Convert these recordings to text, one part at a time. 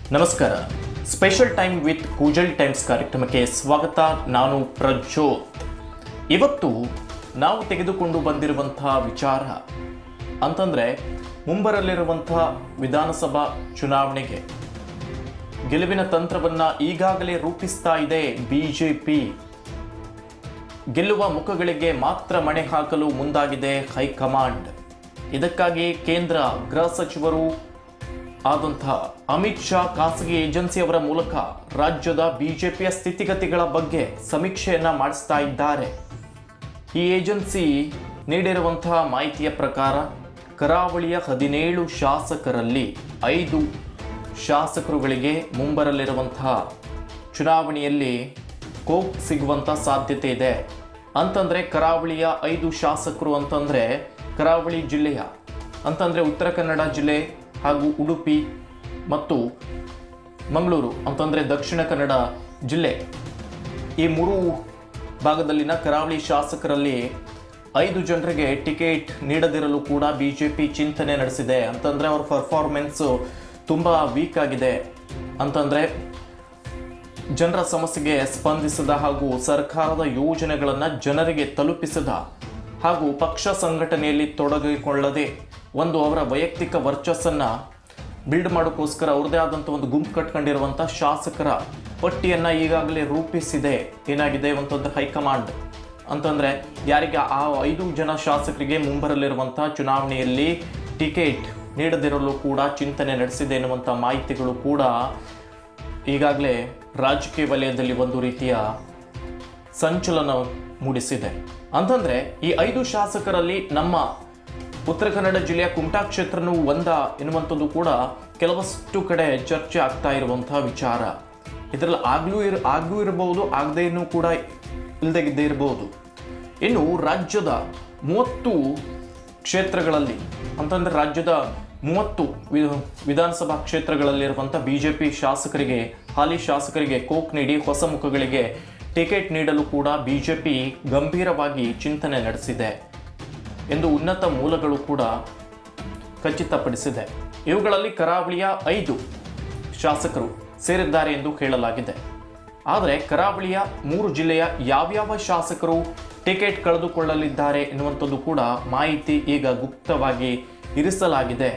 ನಮಸ್ಕಾರ special time with Koojal Times ಕಾರ್ಯಕ್ರಮಕ್ಕೆ ಸ್ವಾಗತ ನಾನು ಪ್ರಜ್ಯೋತ್ ಇವತ್ತು ನಾವು ತೆಗೆದುಕೊಂಡು ಬಂದಿರುವಂತಹ ವಿಚಾರ ಅಂತಂದರೆ ಮುಂಬರಲಿರುವಂತಹ ವಿಧಾನಸಭಾ ಚುನಾವಣೆಗೆ ಗೆಲುವಿನ ತಂತ್ರವನ್ನು ಈಗಾಗಲೇ ರೂಪಿಸ್ತಾ ಇದೆ ಬಿಜೆಪಿ ಗೆಲ್ಲುವ ಮುಖಗಳಿಗೆ ಮಾತ್ರ ಮಣೆ ಹಾಕಲು ಮುಂದಾಗಿದೆ ಹೈಕಮಾಂಡ್ ಇದಕ್ಕಾಗಿ ಕೇಂದ್ರ ಗೃಹ ಸಚಿವರು ಆದಂತಹ ಅಮಿತ್ ಶಾ ಖಾಸಗಿ ಏಜೆನ್ಸಿಯವರ ಮೂಲಕ ರಾಜ್ಯದ ಬಿಜೆಪಿಯ ಸ್ಥಿತಿಗತಿಗಳ ಬಗ್ಗೆ ಸಮೀಕ್ಷೆಯನ್ನ ಮಾಡಿಸ್ತಾ ಇದ್ದಾರೆ ಈ ಏಜೆನ್ಸಿ ನೀಡಿರುವಂತಹ ಮಾಹಿತಿಯ ಪ್ರಕಾರ ಕರಾವಳಿಯ ಹದಿನೇಳು ಶಾಸಕರಲ್ಲಿ ಐದು ಶಾಸಕರುಗಳಿಗೆ ಮುಂಬರಲಿರುವಂತಹ ಚುನಾವಣೆಯಲ್ಲಿ ಕೋಪ್ ಸಿಗುವಂಥ ಸಾಧ್ಯತೆ ಇದೆ ಅಂತಂದರೆ ಕರಾವಳಿಯ ಐದು ಶಾಸಕರು ಅಂತಂದರೆ ಕರಾವಳಿ ಜಿಲ್ಲೆಯ ಅಂತಂದರೆ ಉತ್ತರ ಕನ್ನಡ ಜಿಲ್ಲೆ ಹಾಗೂ ಉಡುಪಿ ಮತ್ತು ಮಂಗಳೂರು ಅಂತಂದರೆ ದಕ್ಷಿಣ ಕನ್ನಡ ಜಿಲ್ಲೆ ಈ ಮೂರು ಭಾಗದಲ್ಲಿನ ಕರಾವಳಿ ಶಾಸಕರಲ್ಲಿ ಐದು ಜನರಿಗೆ ಟಿಕೆಟ್ ನೀಡದಿರಲು ಕೂಡ ಬಿ ಜೆ ಪಿ ಚಿಂತನೆ ನಡೆಸಿದೆ ಅಂತಂದರೆ ಅವ್ರ ಪರ್ಫಾರ್ಮೆನ್ಸು ತುಂಬ ವೀಕ್ ಆಗಿದೆ ಅಂತಂದರೆ ಜನರ ಸಮಸ್ಯೆಗೆ ಸ್ಪಂದಿಸದ ಹಾಗೂ ಸರ್ಕಾರದ ಯೋಜನೆಗಳನ್ನು ಜನರಿಗೆ ತಲುಪಿಸದ ಹಾಗೂ ಪಕ್ಷ ಸಂಘಟನೆಯಲ್ಲಿ ತೊಡಗಿಕೊಳ್ಳದೆ ಒಂದು ಅವರ ವೈಯಕ್ತಿಕ ವರ್ಚಸ್ಸನ್ನು ಬಿಲ್ಡ್ ಮಾಡೋಕ್ಕೋಸ್ಕರ ಅವ್ರದ್ದೇ ಆದಂಥ ಒಂದು ಗುಂಪು ಕಟ್ಕೊಂಡಿರುವಂಥ ಶಾಸಕರ ಪಟ್ಟಿಯನ್ನು ಈಗಾಗಲೇ ರೂಪಿಸಿದೆ ಏನಾಗಿದೆ ಅಂತಂದ್ರೆ ಹೈಕಮಾಂಡ್ ಅಂತಂದರೆ ಯಾರಿಗೆ ಆ ಐದು ಜನ ಶಾಸಕರಿಗೆ ಮುಂಬರಲಿರುವಂಥ ಚುನಾವಣೆಯಲ್ಲಿ ಟಿಕೆಟ್ ನೀಡದಿರಲು ಕೂಡ ಚಿಂತನೆ ನಡೆಸಿದೆ ಎನ್ನುವಂಥ ಮಾಹಿತಿಗಳು ಕೂಡ ಈಗಾಗಲೇ ರಾಜಕೀಯ ವಲಯದಲ್ಲಿ ಒಂದು ರೀತಿಯ ಸಂಚಲನ ಮೂಡಿಸಿದೆ ಅಂತಂದ್ರೆ ಈ ಐದು ಶಾಸಕರಲ್ಲಿ ನಮ್ಮ ಉತ್ತರ ಕನ್ನಡ ಜಿಲ್ಲೆಯ ಕುಮಟಾ ಕ್ಷೇತ್ರನೂ ಒಂದ ಎನ್ನುವಂಥದ್ದು ಕೂಡ ಕೆಲವಷ್ಟು ಕಡೆ ಚರ್ಚೆ ಆಗ್ತಾ ಇರುವಂತಹ ವಿಚಾರ ಇದರಲ್ಲಿ ಆಗ್ಲೂ ಇರ್ ಆಗ್ಲೂ ಇರಬಹುದು ಆಗದೇನೂ ಕೂಡ ಇಲ್ಲದೆ ಇದ್ದೇ ಇರಬಹುದು ಇನ್ನು ರಾಜ್ಯದ ಮೂವತ್ತು ಕ್ಷೇತ್ರಗಳಲ್ಲಿ ಅಂತಂದ್ರೆ ರಾಜ್ಯದ ಮೂವತ್ತು ವಿ- ವಿಧಾನಸಭಾ ಕ್ಷೇತ್ರಗಳಲ್ಲಿರುವಂಥ ಬಿ ಜೆ ಪಿ ಶಾಸಕರಿಗೆ ಹಾಲಿ ಶಾಸಕರಿಗೆ ಕೋಕ್ ನೀಡಿ ಹೊಸ ಮುಖಗಳಿಗೆ ಟಿಕೆಟ್ ನೀಡಲು ಕೂಡ ಬಿ ಜೆ ಪಿ ಗಂಭೀರವಾಗಿ ಚಿಂತನೆ ನಡೆಸಿದೆ ಎಂದು ಉನ್ನತ ಮೂಲಗಳು ಕೂಡ ಖಚಿತಪಡಿಸಿದೆ ಇವುಗಳಲ್ಲಿ ಕರಾವಳಿಯ ಐದು ಶಾಸಕರು ಸೇರಿದ್ದಾರೆ ಎಂದು ಹೇಳಲಾಗಿದೆ ಆದರೆ ಕರಾವಳಿಯ ಮೂರು ಜಿಲ್ಲೆಯ ಯಾವ್ಯಾವ ಶಾಸಕರು ಟಿಕೆಟ್ ಕಳೆದುಕೊಳ್ಳಲಿದ್ದಾರೆ ಎನ್ನುವಂಥದ್ದು ಕೂಡ ಮಾಹಿತಿ ಈಗ ಗುಪ್ತವಾಗಿ ಇರಿಸಲಾಗಿದೆ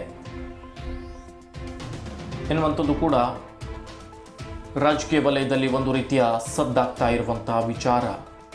ಎನ್ನುವಂಥದ್ದು ಕೂಡ ರಾಜಕೀಯ ವಲಯದಲ್ಲಿ ಒಂದು ರೀತಿಯ ಸದ್ದಾಗ್ತಾ ಇರುವಂತಹ ವಿಚಾರ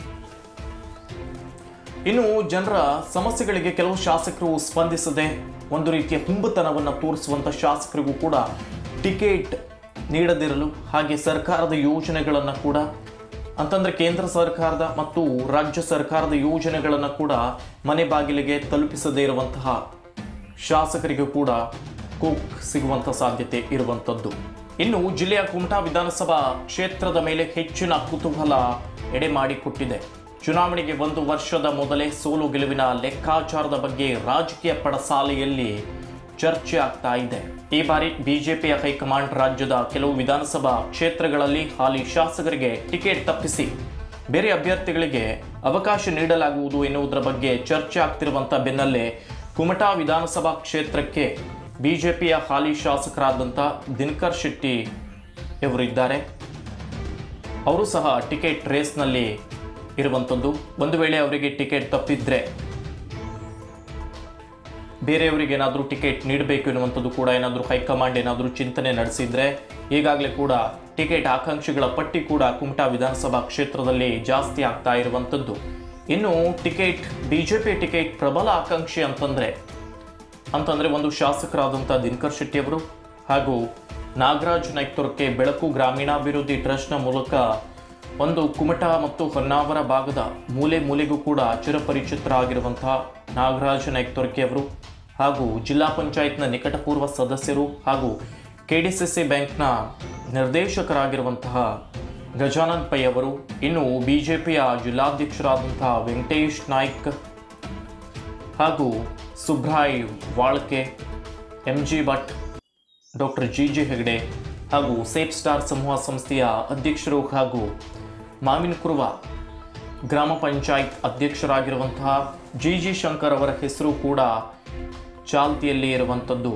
ಇನ್ನು ಜನರ ಸಮಸ್ಯೆಗಳಿಗೆ ಕೆಲವು ಶಾಸಕರು ಸ್ಪಂದಿಸದೆ ಒಂದು ರೀತಿಯ ಹುಂಬತನವನ್ನು ತೋರಿಸುವಂಥ ಶಾಸಕರಿಗೂ ಕೂಡ ಟಿಕೆಟ್ ನೀಡದಿರಲು ಹಾಗೆ ಸರ್ಕಾರದ ಯೋಜನೆಗಳನ್ನು ಕೂಡ ಅಂತಂದರೆ ಕೇಂದ್ರ ಸರ್ಕಾರದ ಮತ್ತು ರಾಜ್ಯ ಸರ್ಕಾರದ ಯೋಜನೆಗಳನ್ನು ಕೂಡ ಮನೆ ಬಾಗಿಲಿಗೆ ತಲುಪಿಸದೇ ಇರುವಂತಹ ಶಾಸಕರಿಗೂ ಕೂಡ ಕೋಕ್ ಸಿಗುವಂಥ ಸಾಧ್ಯತೆ ಇರುವಂಥದ್ದು ಇನ್ನು ಜಿಲ್ಲೆಯ ಕುಮಟಾ ವಿಧಾನಸಭಾ ಕ್ಷೇತ್ರದ ಮೇಲೆ ಹೆಚ್ಚಿನ ಕುತೂಹಲ ಎಡೆ ಮಾಡಿಕೊಟ್ಟಿದೆ ಚುನಾವಣೆಗೆ ಒಂದು ವರ್ಷದ ಮೊದಲೇ ಸೋಲು ಗೆಲುವಿನ ಲೆಕ್ಕಾಚಾರದ ಬಗ್ಗೆ ರಾಜಕೀಯ ಪಡಸಾಲೆಯಲ್ಲಿ ಚರ್ಚೆ ಆಗ್ತಾ ಇದೆ ಈ ಬಾರಿ ಬಿಜೆಪಿಯ ಹೈಕಮಾಂಡ್ ರಾಜ್ಯದ ಕೆಲವು ವಿಧಾನಸಭಾ ಕ್ಷೇತ್ರಗಳಲ್ಲಿ ಹಾಲಿ ಶಾಸಕರಿಗೆ ಟಿಕೆಟ್ ತಪ್ಪಿಸಿ ಬೇರೆ ಅಭ್ಯರ್ಥಿಗಳಿಗೆ ಅವಕಾಶ ನೀಡಲಾಗುವುದು ಎನ್ನುವುದರ ಬಗ್ಗೆ ಚರ್ಚೆ ಆಗ್ತಿರುವಂಥ ಬೆನ್ನಲ್ಲೇ ಕುಮಟಾ ವಿಧಾನಸಭಾ ಕ್ಷೇತ್ರಕ್ಕೆ ಬಿಜೆಪಿಯ ಹಾಲಿ ಶಾಸಕರಾದಂಥ ದಿನಕರ್ ಶೆಟ್ಟಿ ಇವರಿದ್ದಾರೆ ಅವರು ಸಹ ಟಿಕೆಟ್ ರೇಸ್ನಲ್ಲಿ ಇರುವಂಥದ್ದು ಒಂದು ವೇಳೆ ಅವರಿಗೆ ಟಿಕೆಟ್ ತಪ್ಪಿದ್ರೆ ಬೇರೆಯವರಿಗೆ ಏನಾದರೂ ಟಿಕೆಟ್ ನೀಡಬೇಕು ಎನ್ನುವಂಥದ್ದು ಕೂಡ ಏನಾದರೂ ಹೈಕಮಾಂಡ್ ಏನಾದರೂ ಚಿಂತನೆ ನಡೆಸಿದ್ರೆ ಈಗಾಗಲೇ ಕೂಡ ಟಿಕೆಟ್ ಆಕಾಂಕ್ಷಿಗಳ ಪಟ್ಟಿ ಕೂಡ ಕುಮಟಾ ವಿಧಾನಸಭಾ ಕ್ಷೇತ್ರದಲ್ಲಿ ಜಾಸ್ತಿ ಆಗ್ತಾ ಇರುವಂಥದ್ದು ಇನ್ನು ಟಿಕೆಟ್ ಬಿಜೆಪಿ ಟಿಕೆಟ್ ಪ್ರಬಲ ಆಕಾಂಕ್ಷಿ ಅಂತಂದ್ರೆ ಅಂತಂದ್ರೆ ಒಂದು ಶಾಸಕರಾದಂಥ ದಿನಕರ್ ಶೆಟ್ಟಿ ಅವರು ಹಾಗೂ ನಾಗರಾಜ್ ನಾಯ್ಕುರ್ಕೆ ಬೆಳಕು ಗ್ರಾಮೀಣಾಭಿವೃದ್ಧಿ ಟ್ರಸ್ಟ್ನ ಮೂಲಕ ಒಂದು ಕುಮಟಾ ಮತ್ತು ಹೊನ್ನಾವರ ಭಾಗದ ಮೂಲೆ ಮೂಲೆಗೂ ಕೂಡ ಚಿರಪರಿಚಿತರಾಗಿರುವಂತಹ ನಾಗರಾಜ್ ನಾಯ್ಕುರ್ಕೆ ಅವರು ಹಾಗೂ ಜಿಲ್ಲಾ ಪಂಚಾಯತ್ನ ನಿಕಟಪೂರ್ವ ಸದಸ್ಯರು ಹಾಗೂ ಕೆ ಡಿ ಸಿ ಸಿ ಬ್ಯಾಂಕ್ನ ನಿರ್ದೇಶಕರಾಗಿರುವಂತಹ ಗಜಾನನ್ ಪೈ ಅವರು ಇನ್ನು ಬಿಜೆಪಿಯ ಜಿಲ್ಲಾಧ್ಯಕ್ಷರಾದಂತಹ ವೆಂಕಟೇಶ್ ನಾಯ್ಕ್ ಹಾಗೂ Subrai Walke M G Bhat doctor G G Hegde ಹಾಗೂ ಸೇಫ್ ಸ್ಟಾರ್ ಸಮೂಹ ಸಂಸ್ಥೆಯ ಅಧ್ಯಕ್ಷರು ಹಾಗೂ ಮಾವಿನಕುರುವ ಗ್ರಾಮ ಪಂಚಾಯತ್ ಅಧ್ಯಕ್ಷರಾಗಿರುವಂತಹ ಜಿ ಜಿ ಶಂಕರ್ ಅವರ ಹೆಸರು ಕೂಡ ಚಾಲ್ತಿಯಲ್ಲಿ ಇರುವಂಥದ್ದು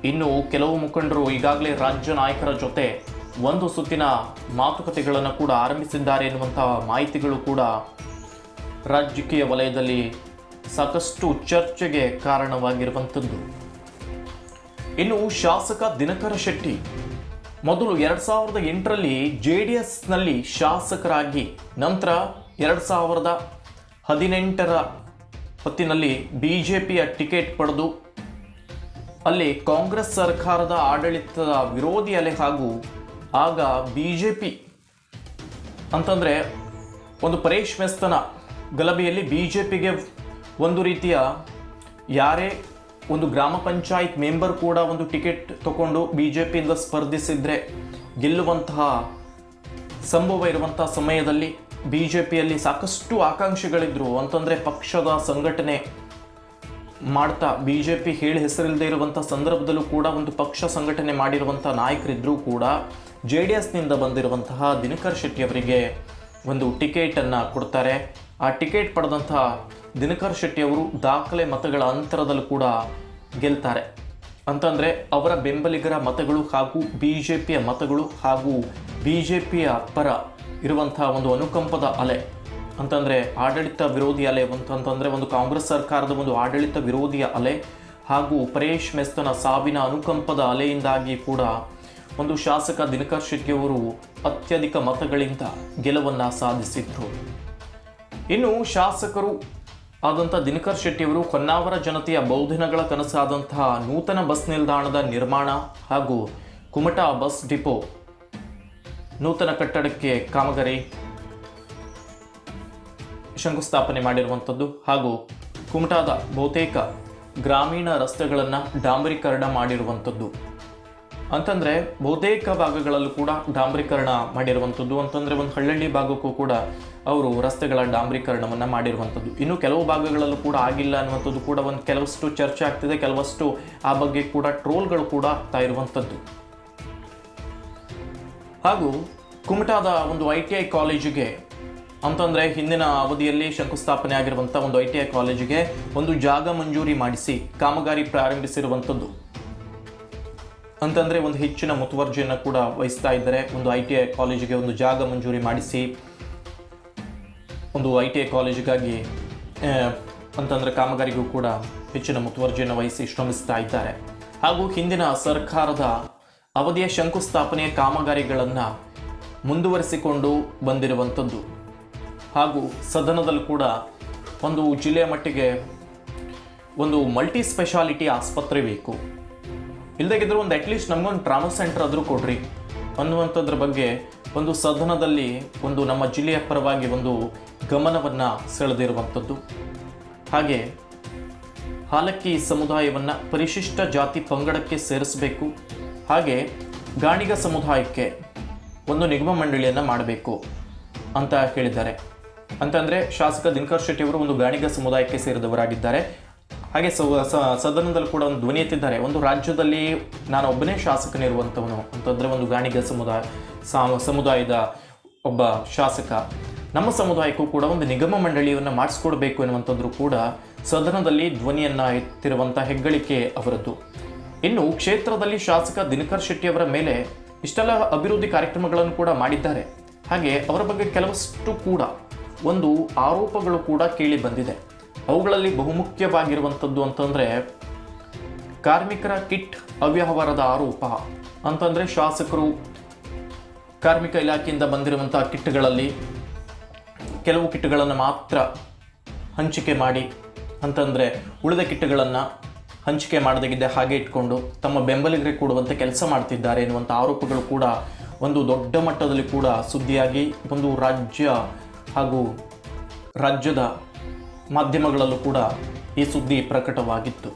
ಇನ್ನು ಕೆಲವು ಮುಖಂಡರು ಈಗಾಗಲೇ ರಾಜ್ಯ ನಾಯಕರ ಜೊತೆ ಒಂದು ಸುತ್ತಿನ ಮಾತುಕತೆಗಳನ್ನು ಕೂಡ ಆರಂಭಿಸಿದ್ದಾರೆ ಎನ್ನುವಂತಹ ಮಾಹಿತಿಗಳು ಕೂಡ ರಾಜಕೀಯ ವಲಯದಲ್ಲಿ ಸಾಕಷ್ಟು ಚರ್ಚೆಗೆ ಕಾರಣವಾಗಿರುವಂಥದ್ದು ಇನ್ನು ಶಾಸಕ ದಿನಕರ ಶೆಟ್ಟಿ ಮೊದಲು ಎರಡ್ ಸಾವಿರದ ಎಂಟರಲ್ಲಿ ಜೆ ಡಿ ಎಸ್ನಲ್ಲಿ ಶಾಸಕರಾಗಿ ನಂತರ ಎರಡ್ ಸಾವಿರದ ಹದಿನೆಂಟರ ಹೊತ್ತಿನಲ್ಲಿ ಬಿ ಜೆ ಪಿಯ ಟಿಕೆಟ್ ಪಡೆದು ಅಲ್ಲಿ ಕಾಂಗ್ರೆಸ್ ಸರ್ಕಾರದ ಆಡಳಿತದ ವಿರೋಧಿ ಅಲೆ ಹಾಗೂ ಆಗ ಬಿ ಜೆ ಪಿ ಅಂತಂದರೆ ಒಂದು ಪರೇಶ್ ಮೆಸ್ತನ ಗಲಭೆಯಲ್ಲಿ ಬಿ ಜೆ ಪಿಗೆ ಒಂದು ರೀತಿಯ ಯಾರೇ ಒಂದು ಗ್ರಾಮ ಪಂಚಾಯತ್ ಮೆಂಬರ್ ಕೂಡ ಒಂದು ಟಿಕೆಟ್ ತಗೊಂಡು ಬಿ ಜೆ ಪಿಯಿಂದ ಸ್ಪರ್ಧಿಸಿದ್ರೆ ಗೆಲ್ಲುವಂತಹ ಸಂಭವ ಇರುವಂತಹ ಸಮಯದಲ್ಲಿ ಬಿ ಜೆ ಪಿಯಲ್ಲಿ ಸಾಕಷ್ಟು ಆಕಾಂಕ್ಷಿಗಳಿದ್ರು ಅಂತಂದರೆ ಪಕ್ಷದ ಸಂಘಟನೆ ಮಾಡ್ತಾ ಬಿ ಜೆ ಪಿ ಹೇಳಿ ಹೆಸರಿಲ್ಲದೆ ಇರುವಂಥ ಸಂದರ್ಭದಲ್ಲೂ ಕೂಡ ಒಂದು ಪಕ್ಷ ಸಂಘಟನೆ ಮಾಡಿರುವಂಥ ನಾಯಕರಿದ್ದರೂ ಕೂಡ ಜೆ ಡಿ ಎಸ್ನಿಂದ ಬಂದಿರುವಂತಹ ದಿನಕರ್ ಶೆಟ್ಟಿ ಅವರಿಗೆ ಒಂದು ಟಿಕೆಟನ್ನು ಕೊಡ್ತಾರೆ ಆ ಟಿಕೆಟ್ ಪಡೆದಂತಹ ದಿನಕರ್ ಶೆಟ್ಟಿ ಅವರು ದಾಖಲೆ ಮತಗಳ ಅಂತರದಲ್ಲೂ ಕೂಡ ಗೆಲ್ತಾರೆ ಅಂತಂದರೆ ಅವರ ಬೆಂಬಲಿಗರ ಮತಗಳು ಹಾಗೂ ಬಿ ಜೆ ಪಿಯ ಮತಗಳು ಹಾಗೂ ಬಿ ಜೆ ಪಿಯ ಪರ ಇರುವಂತಹ ಒಂದು ಅನುಕಂಪದ ಅಲೆ ಅಂತಂದರೆ ಆಡಳಿತ ವಿರೋಧಿ ಅಲೆ ಅಂತಂತಂದರೆ ಒಂದು ಕಾಂಗ್ರೆಸ್ ಸರ್ಕಾರದ ಒಂದು ಆಡಳಿತ ವಿರೋಧಿಯ ಅಲೆ ಹಾಗೂ ಪರೇಶ್ ಮೆಸ್ತನ ಸಾವಿನ ಅನುಕಂಪದ ಅಲೆಯಿಂದಾಗಿ ಕೂಡ ಒಂದು ಶಾಸಕ ದಿನಕರ್ ಶೆಟ್ಟಿಯವರು ಅತ್ಯಧಿಕ ಮತಗಳಿಂದ ಗೆಲುವನ್ನು ಸಾಧಿಸಿದ್ರು ಇನ್ನು ಶಾಸಕರು ಆದಂಥ ದಿನಕರ್ ಶೆಟ್ಟಿಯವರು ಹೊನ್ನಾವರ ಜನತೆಯ ಬಹುದಿನಗಳ ಕನಸಾದಂತಹ ನೂತನ ಬಸ್ ನಿಲ್ದಾಣದ ನಿರ್ಮಾಣ ಹಾಗೂ ಕುಮಟಾ ಬಸ್ ಡಿಪೋ ನೂತನ ಕಟ್ಟಡಕ್ಕೆ ಕಾಮಗಾರಿ ಶಂಕುಸ್ಥಾಪನೆ ಮಾಡಿರುವಂಥದ್ದು ಹಾಗೂ ಕುಮಟಾದ ಬಹುತೇಕ ಗ್ರಾಮೀಣ ರಸ್ತೆಗಳನ್ನು ಡಾಂಬರೀಕರಣ ಮಾಡಿರುವಂಥದ್ದು ಅಂತಂದರೆ ಬಹುತೇಕ ಭಾಗಗಳಲ್ಲೂ ಕೂಡ ಡಾಂಬರೀಕರಣ ಮಾಡಿರುವಂಥದ್ದು ಅಂತಂದರೆ ಒಂದು ಹಳ್ಳಿ ಭಾಗಕ್ಕೂ ಕೂಡ ಅವರು ರಸ್ತೆಗಳ ಡಾಂಬರೀಕರಣವನ್ನು ಮಾಡಿರುವಂಥದ್ದು ಇನ್ನು ಕೆಲವು ಭಾಗಗಳಲ್ಲೂ ಕೂಡ ಆಗಿಲ್ಲ ಅನ್ನುವಂಥದ್ದು ಕೂಡ ಒಂದು ಕೆಲವಷ್ಟು ಚರ್ಚೆ ಆಗ್ತಿದೆ ಕೆಲವಷ್ಟು ಆ ಬಗ್ಗೆ ಕೂಡ ಟ್ರೋಲ್ಗಳು ಕೂಡ ಆಗ್ತಾ ಇರುವಂಥದ್ದು ಹಾಗೂ ಕುಮಟಾದ ಒಂದು ಐ ಟಿ ಐ ಕಾಲೇಜಿಗೆ ಅಂತಂದರೆ ಹಿಂದಿನ ಅವಧಿಯಲ್ಲಿ ಶಂಕುಸ್ಥಾಪನೆ ಆಗಿರುವಂಥ ಒಂದು ಐ ಟಿ ಐ ಕಾಲೇಜಿಗೆ ಒಂದು ಜಾಗ ಮಂಜೂರಿ ಮಾಡಿಸಿ ಕಾಮಗಾರಿ ಪ್ರಾರಂಭಿಸಿರುವಂಥದ್ದು ಅಂತಂದರೆ ಒಂದು ಹೆಚ್ಚಿನ ಮುತುವರ್ಜಿಯನ್ನು ಕೂಡ ವಹಿಸ್ತಾ ಇದ್ದಾರೆ ಒಂದು ಐ ಟಿ ಐ ಕಾಲೇಜಿಗೆ ಒಂದು ಜಾಗ ಮಂಜೂರಿ ಮಾಡಿಸಿ ಒಂದು ಐ ಟಿ ಐ ಕಾಲೇಜಿಗಾಗಿ ಆ, ಅಂತಂದರೆ ಕಾಮಗಾರಿಗೂ ಕೂಡ ಹೆಚ್ಚಿನ ಮುತುವರ್ಜಿಯನ್ನು ವಹಿಸಿ ಶ್ರಮಿಸ್ತಾ ಇದ್ದಾರೆ ಹಾಗೂ ಹಿಂದಿನ ಸರ್ಕಾರದ ಅವಧಿಯ ಶಂಕುಸ್ಥಾಪನೆಯ ಕಾಮಗಾರಿಗಳನ್ನು ಮುಂದುವರಿಸಿಕೊಂಡು ಬಂದಿರುವಂಥದ್ದು ಹಾಗೂ ಸದನದಲ್ಲಿ ಕೂಡ ಒಂದು ಜಿಲ್ಲೆಯ ಮಟ್ಟಿಗೆ ಒಂದು ಮಲ್ಟಿ ಸ್ಪೆಷಾಲಿಟಿ ಆಸ್ಪತ್ರೆ ಬೇಕು ಇಲ್ದಾಗಿದ್ರು ಒಂದು ಅಟ್ಲೀಸ್ಟ್ ನಮಗೊಂದು ಟ್ರಾಮಾ ಸೆಂಟರ್ ಆದರೂ ಕೊಡ್ರಿ ಅನ್ನುವಂಥದ್ರ ಬಗ್ಗೆ ಒಂದು ಸದನದಲ್ಲಿ ಒಂದು ನಮ್ಮ ಜಿಲ್ಲೆಯ ಪರವಾಗಿ ಒಂದು ಗಮನವನ್ನು ಸೆಳೆದಿರುವಂಥದ್ದು ಹಾಗೆ ಹಾಲಕ್ಕಿ ಸಮುದಾಯವನ್ನು ಪರಿಶಿಷ್ಟ ಜಾತಿ ಪಂಗಡಕ್ಕೆ ಸೇರಿಸಬೇಕು ಹಾಗೆ ಗಾಣಿಗ ಸಮುದಾಯಕ್ಕೆ ಒಂದು ನಿಗಮ ಮಂಡಳಿಯನ್ನು ಮಾಡಬೇಕು ಅಂತ ಹೇಳಿದ್ದಾರೆ ಅಂತಂದರೆ ಶಾಸಕ ದಿನಕರ್ ಶೆಟ್ಟಿ ಅವರು ಒಂದು ಗಾಣಿಗ ಸಮುದಾಯಕ್ಕೆ ಸೇರಿದವರಾಗಿದ್ದಾರೆ ಹಾಗೆ ಸ- ಸ- ಸದನದಲ್ಲಿ ಕೂಡ ಒಂದು ಧ್ವನಿ ಎತ್ತಿದ್ದಾರೆ ಒಂದು ರಾಜ್ಯದಲ್ಲಿ ನಾನು ಒಬ್ಬನೇ ಶಾಸಕನಿರುವಂಥವನು ಅಂತಂದರೆ ಒಂದು ಗಾಣಿಗ ಸಮುದಾಯ ಸಾ- ಸಮುದಾಯದ ಒಬ್ಬ ಶಾಸಕ ನಮ್ಮ ಸಮುದಾಯಕ್ಕೂ ಕೂಡ ಒಂದು ನಿಗಮ ಮಂಡಳಿಯನ್ನು ಮಾಡಿಸ್ಕೊಡ್ಬೇಕು ಎನ್ನುವಂಥದ್ದು ಕೂಡ ಸದನದಲ್ಲಿ ಧ್ವನಿಯನ್ನು ಎತ್ತಿರುವಂಥ ಹೆಗ್ಗಳಿಕೆ ಅವರದ್ದು ಇನ್ನು ಕ್ಷೇತ್ರದಲ್ಲಿ ಶಾಸಕ ದಿನಕರ್ ಶೆಟ್ಟಿ ಅವರ ಮೇಲೆ ಇಷ್ಟೆಲ್ಲ ಅಭಿವೃದ್ಧಿ ಕಾರ್ಯಕ್ರಮಗಳನ್ನು ಕೂಡ ಮಾಡಿದ್ದಾರೆ ಹಾಗೆ ಅವರ ಬಗ್ಗೆ ಕೆಲವಷ್ಟು ಕೂಡ ಒಂದು ಆರೋಪಗಳು ಕೂಡ ಕೇಳಿ ಬಂದಿದೆ ಅವುಗಳಲ್ಲಿ ಬಹುಮುಖ್ಯವಾಗಿರುವಂಥದ್ದು ಅಂತಂದರೆ ಕಾರ್ಮಿಕರ ಕಿಟ್ ಅವ್ಯವಹಾರದ ಆರೋಪ ಅಂತಂದರೆ ಶಾಸಕರು ಕಾರ್ಮಿಕ ಇಲಾಖೆಯಿಂದ ಬಂದಿರುವಂಥ ಕಿಟ್ಗಳಲ್ಲಿ ಕೆಲವು ಕಿಟ್ಗಳನ್ನು ಮಾತ್ರ ಹಂಚಿಕೆ ಮಾಡಿ ಅಂತಂದರೆ ಉಳಿದ ಕಿಟ್ಗಳನ್ನು ಹಂಚಿಕೆ ಮಾಡದಾಗಿದ್ದೆ ಹಾಗೆ ಇಟ್ಕೊಂಡು ತಮ್ಮ ಬೆಂಬಲಿಗರಿಗೆ ಕೊಡುವಂತೆ ಕೆಲಸ ಮಾಡ್ತಿದ್ದಾರೆ ಎನ್ನುವಂಥ ಆರೋಪಗಳು ಕೂಡ ಒಂದು ದೊಡ್ಡ ಮಟ್ಟದಲ್ಲಿ ಕೂಡ ಸುದ್ದಿಯಾಗಿ ಒಂದು ರಾಜ್ಯ ಹಾಗೂ ರಾಜ್ಯದ ಮಾಧ್ಯಮಗಳಲ್ಲೂ ಕೂಡ ಈ ಸುದ್ದಿ ಪ್ರಕಟವಾಗಿತ್ತು